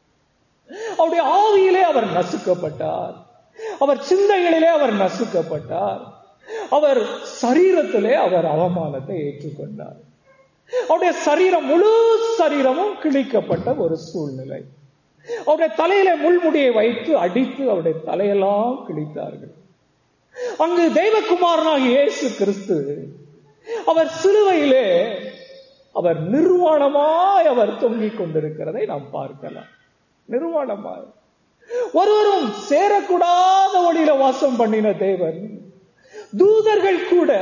அவருடைய ஆவியிலே அவர் நசுக்கப்பட்டார் அவர் சிந்தைகளிலே அவர் நசுக்கப்பட்டார் அவர் சரீரத்திலே அவர் அவமானத்தை ஏற்றுக்கொண்டார் அவருடைய சரீரம் முழு சரீரமும் கிழிக்கப்பட்ட ஒரு சூழ்நிலை அவருடைய தலையில முள்முடியை வைத்து அடித்து அவருடைய தலையெல்லாம் கிழித்தார்கள் அங்கு தெய்வகுமாரனாக இயேசு கிறிஸ்து அவர் சிலுவையிலே அவர் நிர்வாணமாய் அவர் தொங்கிக் கொண்டிருக்கிறதை நாம் பார்க்கலாம் நிர்வாணமாய் ஒருவரும் சேரக்கூடாத வழியில வாசம் பண்ணின தேவன் தூதர்கள் கூட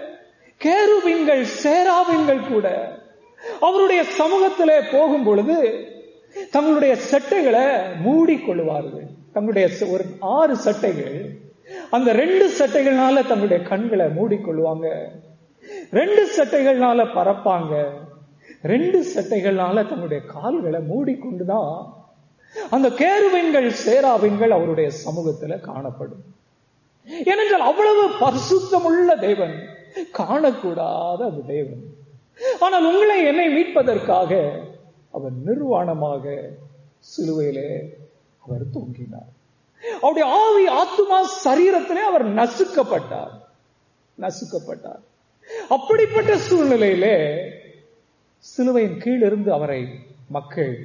கேருவின்கள் சேராவின்கள் கூட அவருடைய சமூகத்திலே போகும் பொழுது தங்களுடைய சட்டைகளை மூடிக்கொள்வார்கள் தங்களுடைய ஒரு ஆறு சட்டைகள் அந்த ரெண்டு சட்டைகள்னால தங்களுடைய கண்களை மூடிக்கொள்வாங்க ரெண்டு சட்டைகள்னால பறப்பாங்க ரெண்டு சட்டைகள்னால தங்களுடைய கால்களை மூடிக்கொண்டுதான் அந்த கேருவின்கள் சேராவின்கள் அவருடைய சமூகத்துல காணப்படும் ஏனென்றால் அவ்வளவு பரிசுத்தமுள்ள தேவன் காணக்கூடாத அந்த தேவன் ஆனால் உங்களை என்னை மீட்பதற்காக அவர் நிர்வாணமாக சிலுவையிலே அவர் தொங்கினார் அவருடைய ஆவி ஆத்மா சரீரத்திலே அவர் நசுக்கப்பட்டார் நசுக்கப்பட்டார் அப்படிப்பட்ட சூழ்நிலையிலே சிலுவையின் கீழிருந்து அவரை மக்கள்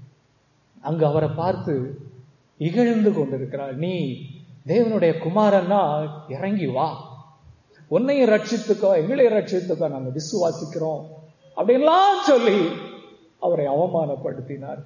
அங்கு அவரை பார்த்து இகழ்ந்து கொண்டிருக்கிறார் நீ தேவனுடைய குமாரன்னா இறங்கி வா உன்னையும் ரட்சித்துக்கோ எங்களையும் ரட்சித்துக்கோ நாங்க விசுவாசிக்கிறோம் அப்படின்லாம் சொல்லி அவரை அவமானப்படுத்தினார்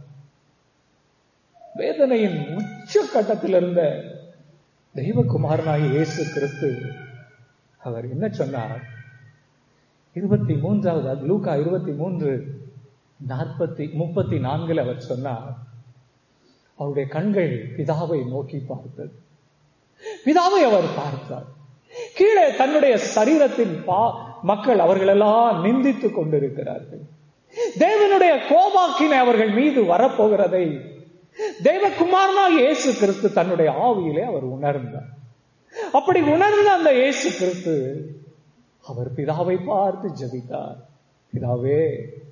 வேதனையின் உச்ச கட்டத்தில் இருந்த தெய்வகுமாரனாகி இயேசு கிறிஸ்து அவர் என்ன சொன்னார் இருபத்தி மூன்றாவது லூக்கா இருபத்தி மூன்று நாற்பத்தி முப்பத்தி நான்கில் அவர் சொன்னார் அவருடைய கண்கள் பிதாவை நோக்கி பார்த்தது பிதாவை அவர் பார்த்தார் கீழே தன்னுடைய சரீரத்தின் பா மக்கள் அவர்களெல்லாம் நிந்தித்துக் கொண்டிருக்கிறார்கள் தேவனுடைய கோபாக்கினை அவர்கள் மீது வரப்போகிறதை தேவகுமாரனாக இயேசு கிறிஸ்து தன்னுடைய ஆவியிலே அவர் உணர்ந்தார் அப்படி உணர்ந்த அந்த இயேசு கிறிஸ்து அவர் பிதாவை பார்த்து ஜபித்தார் பிதாவே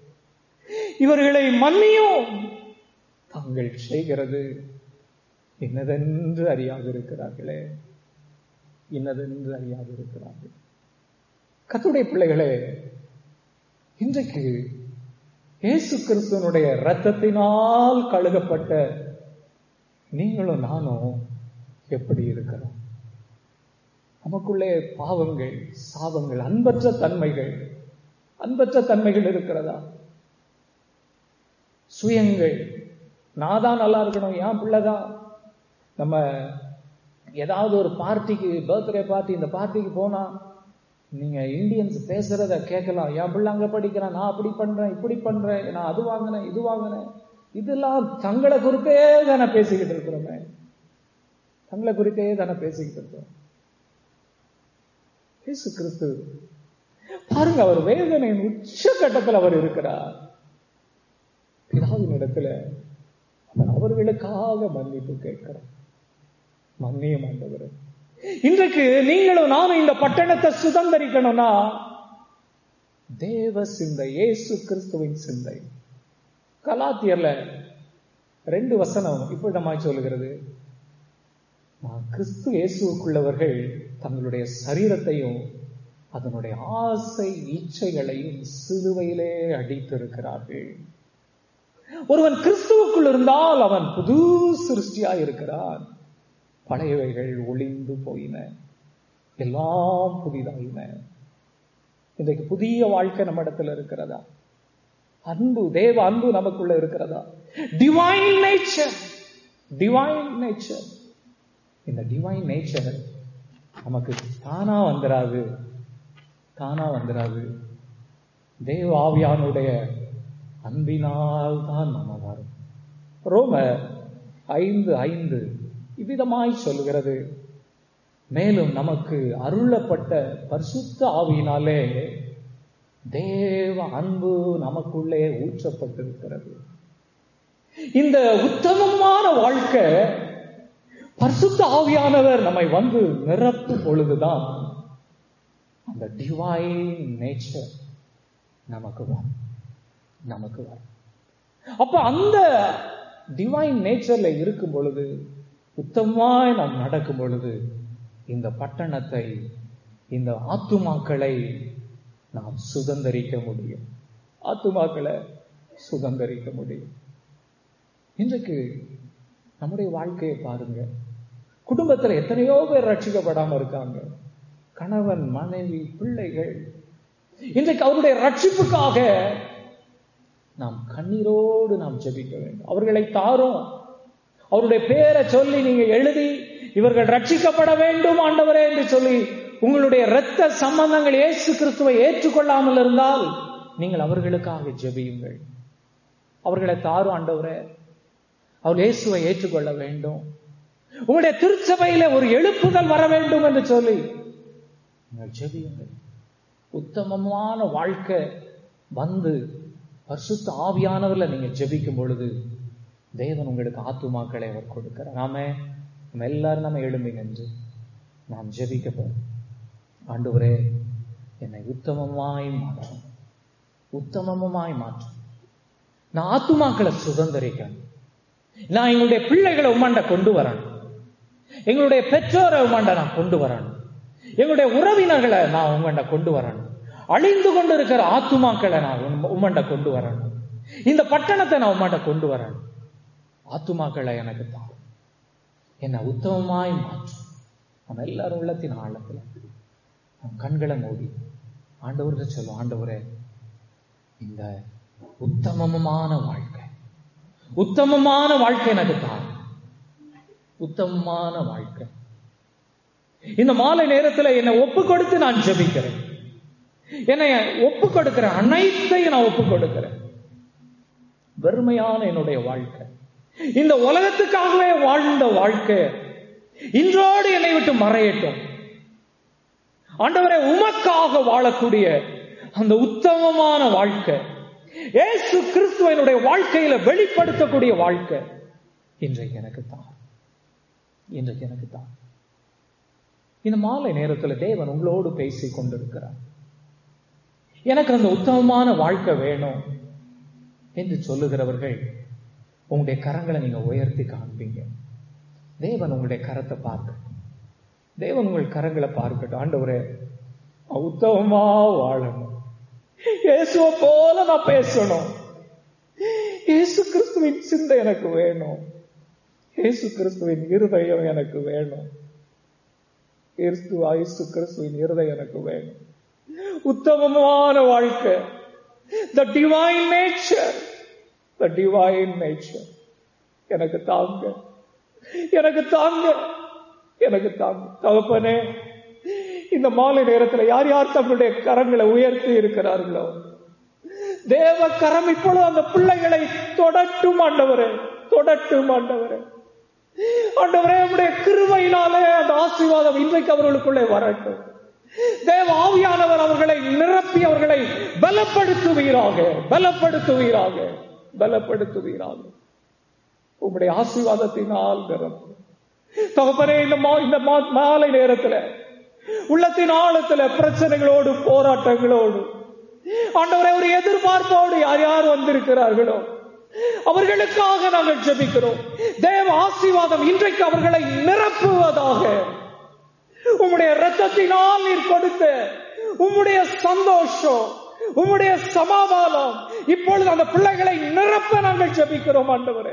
இவர்களை மன்னியும் தாங்கள் செய்கிறது என்னதென்று அறியாது இருக்கிறார்களே இன்னதென்று அறியாது இருக்கிறார்கள் கத்துடைய பிள்ளைகளே இன்றைக்கு இயேசு கிறிஸ்துவனுடைய ரத்தத்தினால் கழுகப்பட்ட நீங்களும் நானும் எப்படி இருக்கிறோம் நமக்குள்ளே பாவங்கள் சாபங்கள் அன்பற்ற தன்மைகள் அன்பற்ற தன்மைகள் இருக்கிறதா சுயங்கள் நான் தான் நல்லா இருக்கணும் என் பிள்ளைதான் நம்ம ஏதாவது ஒரு பார்ட்டிக்கு பர்த்டே பார்ட்டி இந்த பார்ட்டிக்கு போனா நீங்க இந்தியன்ஸ் பேசுறத கேட்கலாம் என் பிள்ளை அங்க படிக்கிறான் நான் அப்படி பண்றேன் இப்படி பண்றேன் நான் அது வாங்கினேன் இது வாங்கினேன் இதெல்லாம் தங்களை குறித்தே தானே பேசிக்கிட்டு இருக்கிறோமே தங்களை குறித்தே தானே பேசிக்கிட்டு இருக்கிறோம் இயேசு கிறிஸ்து பாருங்க அவர் வேதனையின் உச்சகட்டத்தில் அவர் இருக்கிறார் பிதாவின் இடத்துல அவர் அவர்களுக்காக மன்னிப்பு கேட்கிறார் மன்னியம் ஆண்டவர் இன்றைக்கு நீங்களும் நானும் இந்த பட்டணத்தை சுதந்திரிக்கணும்னா தேவ சிந்தை இயேசு கிறிஸ்துவின் சிந்தை கலாத்தியர்ல ரெண்டு வசனம் இப்படிமாய் சொல்லுகிறது நான் கிறிஸ்து இயேசுக்குள்ளவர்கள் தங்களுடைய சரீரத்தையும் அதனுடைய ஆசை இச்சைகளையும் சிலுவையிலே அடித்திருக்கிறார்கள் ஒருவன் கிறிஸ்துவுக்குள் இருந்தால் அவன் புது சிருஷ்டியா இருக்கிறான் பழையவைகள் ஒளிந்து போயின எல்லாம் புதிதாயின இன்றைக்கு புதிய வாழ்க்கை நம்ம இடத்துல இருக்கிறதா அன்பு தேவ அன்பு நமக்குள்ள இருக்கிறதா டிவைன் நேச்சர் டிவைன் நேச்சர் இந்த டிவைன் நேச்சர் நமக்கு தானா வந்துராது தானா வந்துராது தேவ ஆவியானுடைய அன்பினால் தான் நம்ம வரும் ரோம ஐந்து ஐந்து இவ்விதமாய் சொல்லுகிறது மேலும் நமக்கு அருளப்பட்ட பரிசுத்த ஆவியினாலே தேவ அன்பு நமக்குள்ளே ஊற்றப்பட்டிருக்கிறது இந்த உத்தமமான வாழ்க்கை பரிசுத்த ஆவியானவர் நம்மை வந்து நிரப்பும் பொழுதுதான் அந்த டிவைன் நேச்சர் நமக்கு வரும் நமக்கு வரும் அப்ப அந்த டிவைன் நேச்சர்ல இருக்கும் பொழுது உத்தமாய் நாம் நடக்கும் பொழுது இந்த பட்டணத்தை இந்த ஆத்துமாக்களை நாம் சுதந்திரிக்க முடியும் ஆத்துமாக்களை சுதந்திரிக்க முடியும் இன்றைக்கு நம்முடைய வாழ்க்கையை பாருங்க குடும்பத்துல எத்தனையோ பேர் ரட்சிக்கப்படாம இருக்காங்க கணவன் மனைவி பிள்ளைகள் இன்றைக்கு அவருடைய ரட்சிப்புக்காக நாம் கண்ணீரோடு நாம் ஜெபிக்க வேண்டும் அவர்களை தாரும் அவருடைய பேரை சொல்லி நீங்க எழுதி இவர்கள் ரட்சிக்கப்பட வேண்டும் ஆண்டவரே என்று சொல்லி உங்களுடைய இரத்த சம்பந்தங்கள் இயேசு கிறிஸ்துவை ஏற்றுக்கொள்ளாமல் இருந்தால் நீங்கள் அவர்களுக்காக ஜெபியுங்கள் அவர்களை தாரும் ஆண்டவரே அவர் இயேசுவை ஏற்றுக்கொள்ள வேண்டும் உங்களுடைய திருச்சபையில ஒரு எழுப்புதல் வர வேண்டும் என்று சொல்லி நீங்கள் ஜெபியுங்கள் உத்தமமான வாழ்க்கை வந்து பரிசுத்த ஆவியானவர்ல நீங்க ஜெபிக்கும் பொழுது தேவன் உங்களுக்கு ஆத்துமாக்களை அவர் கொடுக்கிறார் நாம நம்ம எல்லாரும் நம்ம எழும்பி நின்று நாம் ஜெபிக்க போறோம் ஆண்டவரே என்னை உத்தமமாய் மாற்றும் உத்தமமாய் மாற்றும் நான் ஆத்துமாக்களை சுதந்திரிக்கணும் நான் எங்களுடைய பிள்ளைகளை உமாண்ட கொண்டு வரணும் எங்களுடைய பெற்றோரை உமாண்ட நான் கொண்டு வரணும் எங்களுடைய உறவினர்களை நான் உமாண்ட கொண்டு வரணும் அழிந்து கொண்டு இருக்கிற ஆத்துமாக்களை நான் உம்மண்ட கொண்டு வரணும் இந்த பட்டணத்தை நான் உம்மண்ட கொண்டு வரணும் ஆத்துமாக்களை எனக்கு தான் என்னை உத்தமமாய் மாற்றும் நம்ம எல்லாரும் உள்ளத்தின் ஆழத்துல நம் கண்களை மூடி ஆண்டவர்கிட்ட சொல்லும் ஆண்டவரே இந்த உத்தமமான வாழ்க்கை உத்தமமான வாழ்க்கை எனக்கு தான் உத்தமமான வாழ்க்கை இந்த மாலை நேரத்தில் என்னை ஒப்பு கொடுத்து நான் ஜெபிக்கிறேன் என்னை ஒப்பு கொடுக்கிறேன் அனைத்தையும் நான் ஒப்பு கொடுக்கிறேன் வெறுமையான என்னுடைய வாழ்க்கை இந்த உலகத்துக்காகவே வாழ்ந்த வாழ்க்கை இன்றோடு என்னை விட்டு மறையட்டும் ஆண்டவரை உமக்காக வாழக்கூடிய அந்த உத்தமமான வாழ்க்கை ஏசு கிறிஸ்துவனுடைய வாழ்க்கையில வெளிப்படுத்தக்கூடிய வாழ்க்கை இன்றைக்கு எனக்கு தான் இன்றைக்கு எனக்கு தான் இந்த மாலை நேரத்தில் தேவன் உங்களோடு பேசிக் கொண்டிருக்கிறார் எனக்கு அந்த உத்தமமான வாழ்க்கை வேணும் என்று சொல்லுகிறவர்கள் உங்களுடைய கரங்களை நீங்க உயர்த்தி காண்பீங்க தேவன் உங்களுடைய கரத்தை பார்க்க தேவன் உங்கள் கரங்களை பார்க்கட்டும் ஆண்டவரே உத்தமமா வாழணும் இயேசுவ போல நான் பேசணும் இயேசு கிறிஸ்துவின் சிந்தை எனக்கு வேணும் இயேசு கிறிஸ்துவின் இருதயம் எனக்கு வேணும் கிறிஸ்து இயேசு கிறிஸ்துவின் இருதயம் எனக்கு வேணும் உத்தமமான வாழ்க்கை the divine nature the divine nature எனக்கு தாங்க எனக்கு தாங்க எனக்கு தாங்க தகப்பனே இந்த மாலை நேரத்தில் யார் யார் தங்களுடைய கரங்களை உயர்த்தி இருக்கிறார்களோ தேவ கரம் இப்பொழுது அந்த பிள்ளைகளை தொடட்டும் ஆண்டவரே தொடட்டும் ஆண்டவரே ஆண்டவரே உடைய கிருபையினாலே அந்த ஆசீர்வாதம் இன்றைக்கு அவர்களுக்குள்ளே வரட்டும் தேவ ஆவியானவர் அவர்களை நிரப்பி அவர்களை பலப்படுத்துவீராக பலப்படுத்துவீராக பலப்படுத்துவீராக உங்களுடைய ஆசீர்வாதத்தினால் நிரப்பும் தகப்பனே இந்த மா- இந்த மா- மாலை நேரத்துல உள்ளத்தின் ஆழத்துல பிரச்சனைகளோடு போராட்டங்களோடு ஆண்டவரே ஒரு எதிர்பார்ப்போடு யார் யார் வந்திருக்கிறார்களோ அவர்களுக்காக நாங்கள் ஜெபிக்கிறோம் தேவ ஆசீர்வாதம் இன்றைக்கு அவர்களை நிரப்புவதாக உம்முடைய ரத்தத்தினால் நீர் கொடுத்த உம்முடைய சந்தோஷம் உம்முடைய சமாதானம் இப்பொழுது அந்த பிள்ளைகளை நிரப்ப நாங்கள் ஜெபிக்கிறோம் ஆண்டவரே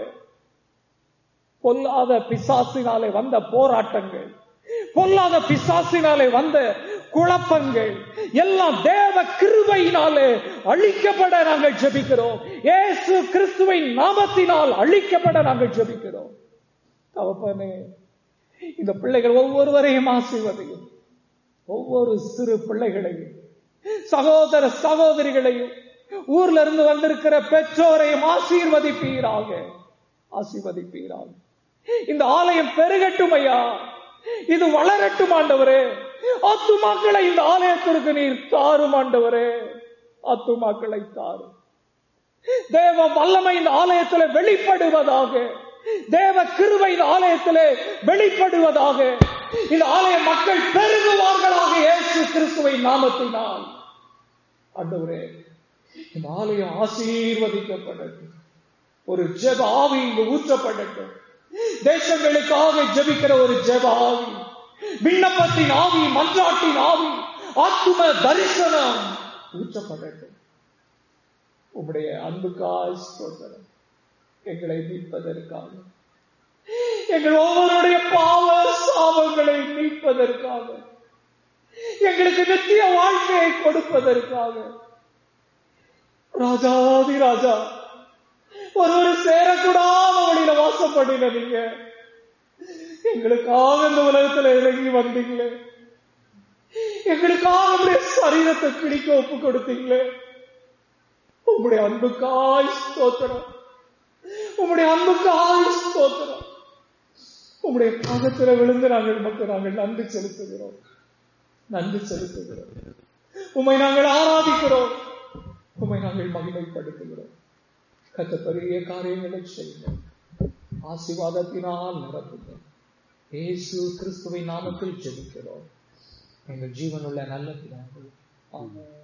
பொல்லாத பிசாசினாலே வந்த போராட்டங்கள் பொல்லாத பிசாசினாலே வந்த குழப்பங்கள் எல்லாம் தேவ கிருபையினாலே அழிக்கப்பட நாங்கள் ஜெபிக்கிறோம் இயேசு கிறிஸ்துவின் நாமத்தினால் அழிக்கப்பட நாங்கள் ஜெபிக்கிறோம் தகப்பனே இந்த பிள்ளைகள் ஒவ்வொருவரையும் ஆசீர்வதையும் ஒவ்வொரு சிறு பிள்ளைகளையும் சகோதர சகோதரிகளையும் ஊர்ல இருந்து வந்திருக்கிற பெற்றோரையும் ஆசீர்வதிப்பீராக ஆசீர்வதிப்பீராக இந்த ஆலயம் பெருகட்டும் ஐயா இது வளரட்டும் ஆண்டவரே ஆத்துமாக்களை இந்த ஆலயத்திற்கு நீர் தாரும் ஆண்டவரே ஆத்துமாக்களை தாரும் தேவ வல்லமை இந்த ஆலயத்தில் வெளிப்படுவதாக தேவ கிருபை இந்த ஆலயத்திலே வெளிப்படுவதாக இந்த ஆலய மக்கள் பெருகுவார்களாக இயேசு கிறிஸ்துவை நாமத்தினால் ஆண்டவரே இந்த ஆலயம் ஆசீர்வதிக்கப்படட்டும் ஒரு ஜெப ஆவி இங்கு ஊற்றப்படட்டும் தேசங்களுக்காக ஜெபிக்கிற ஒரு ஜெப ஆவி விண்ணப்பத்தின் ஆவி மன்றாட்டின் ஆவி ஆத்தும தரிசனம் ஊற்றப்படட்டும் உம்முடைய அன்புக்காய் ஸ்தோத்திரம் எங்களை மீட்பதற்காக எங்கள் ஒவ்வொருடைய பாவ சாபங்களை மீட்பதற்காக எங்களுக்கு நித்திய வாழ்க்கையை கொடுப்பதற்காக ராஜாதி ராஜா ஒருவர் சேரக்கூடாத வழியில வாசப்படின நீங்க எங்களுக்காக இந்த உலகத்துல இறங்கி வந்தீங்களே எங்களுக்காக உங்களுடைய சரீரத்தை கிழிக்க ஒப்பு கொடுத்தீங்களே உங்களுடைய அன்புக்காய் ஸ்தோத்திரம் உங்களுடைய அன்புக்காய் ஸ்தோத்திரம் உங்களுடைய பாதத்தில் விழுந்து நாங்கள் மக்கள் நாங்கள் நன்றி செலுத்துகிறோம் நன்றி செலுத்துகிறோம் உம்மை நாங்கள் ஆராதிக்கிறோம் உம்மை நாங்கள் மகிமைப்படுத்துகிறோம் கத்த பெரிய காரியங்களை செய்யுங்கள் ஆசீர்வாதத்தினால் நிரப்புங்கள் இயேசு கிறிஸ்துவை நாமத்தில் ஜெபிக்கிறோம் எங்கள் ஜீவனுள்ள நல்ல பிதாவே ஆமென்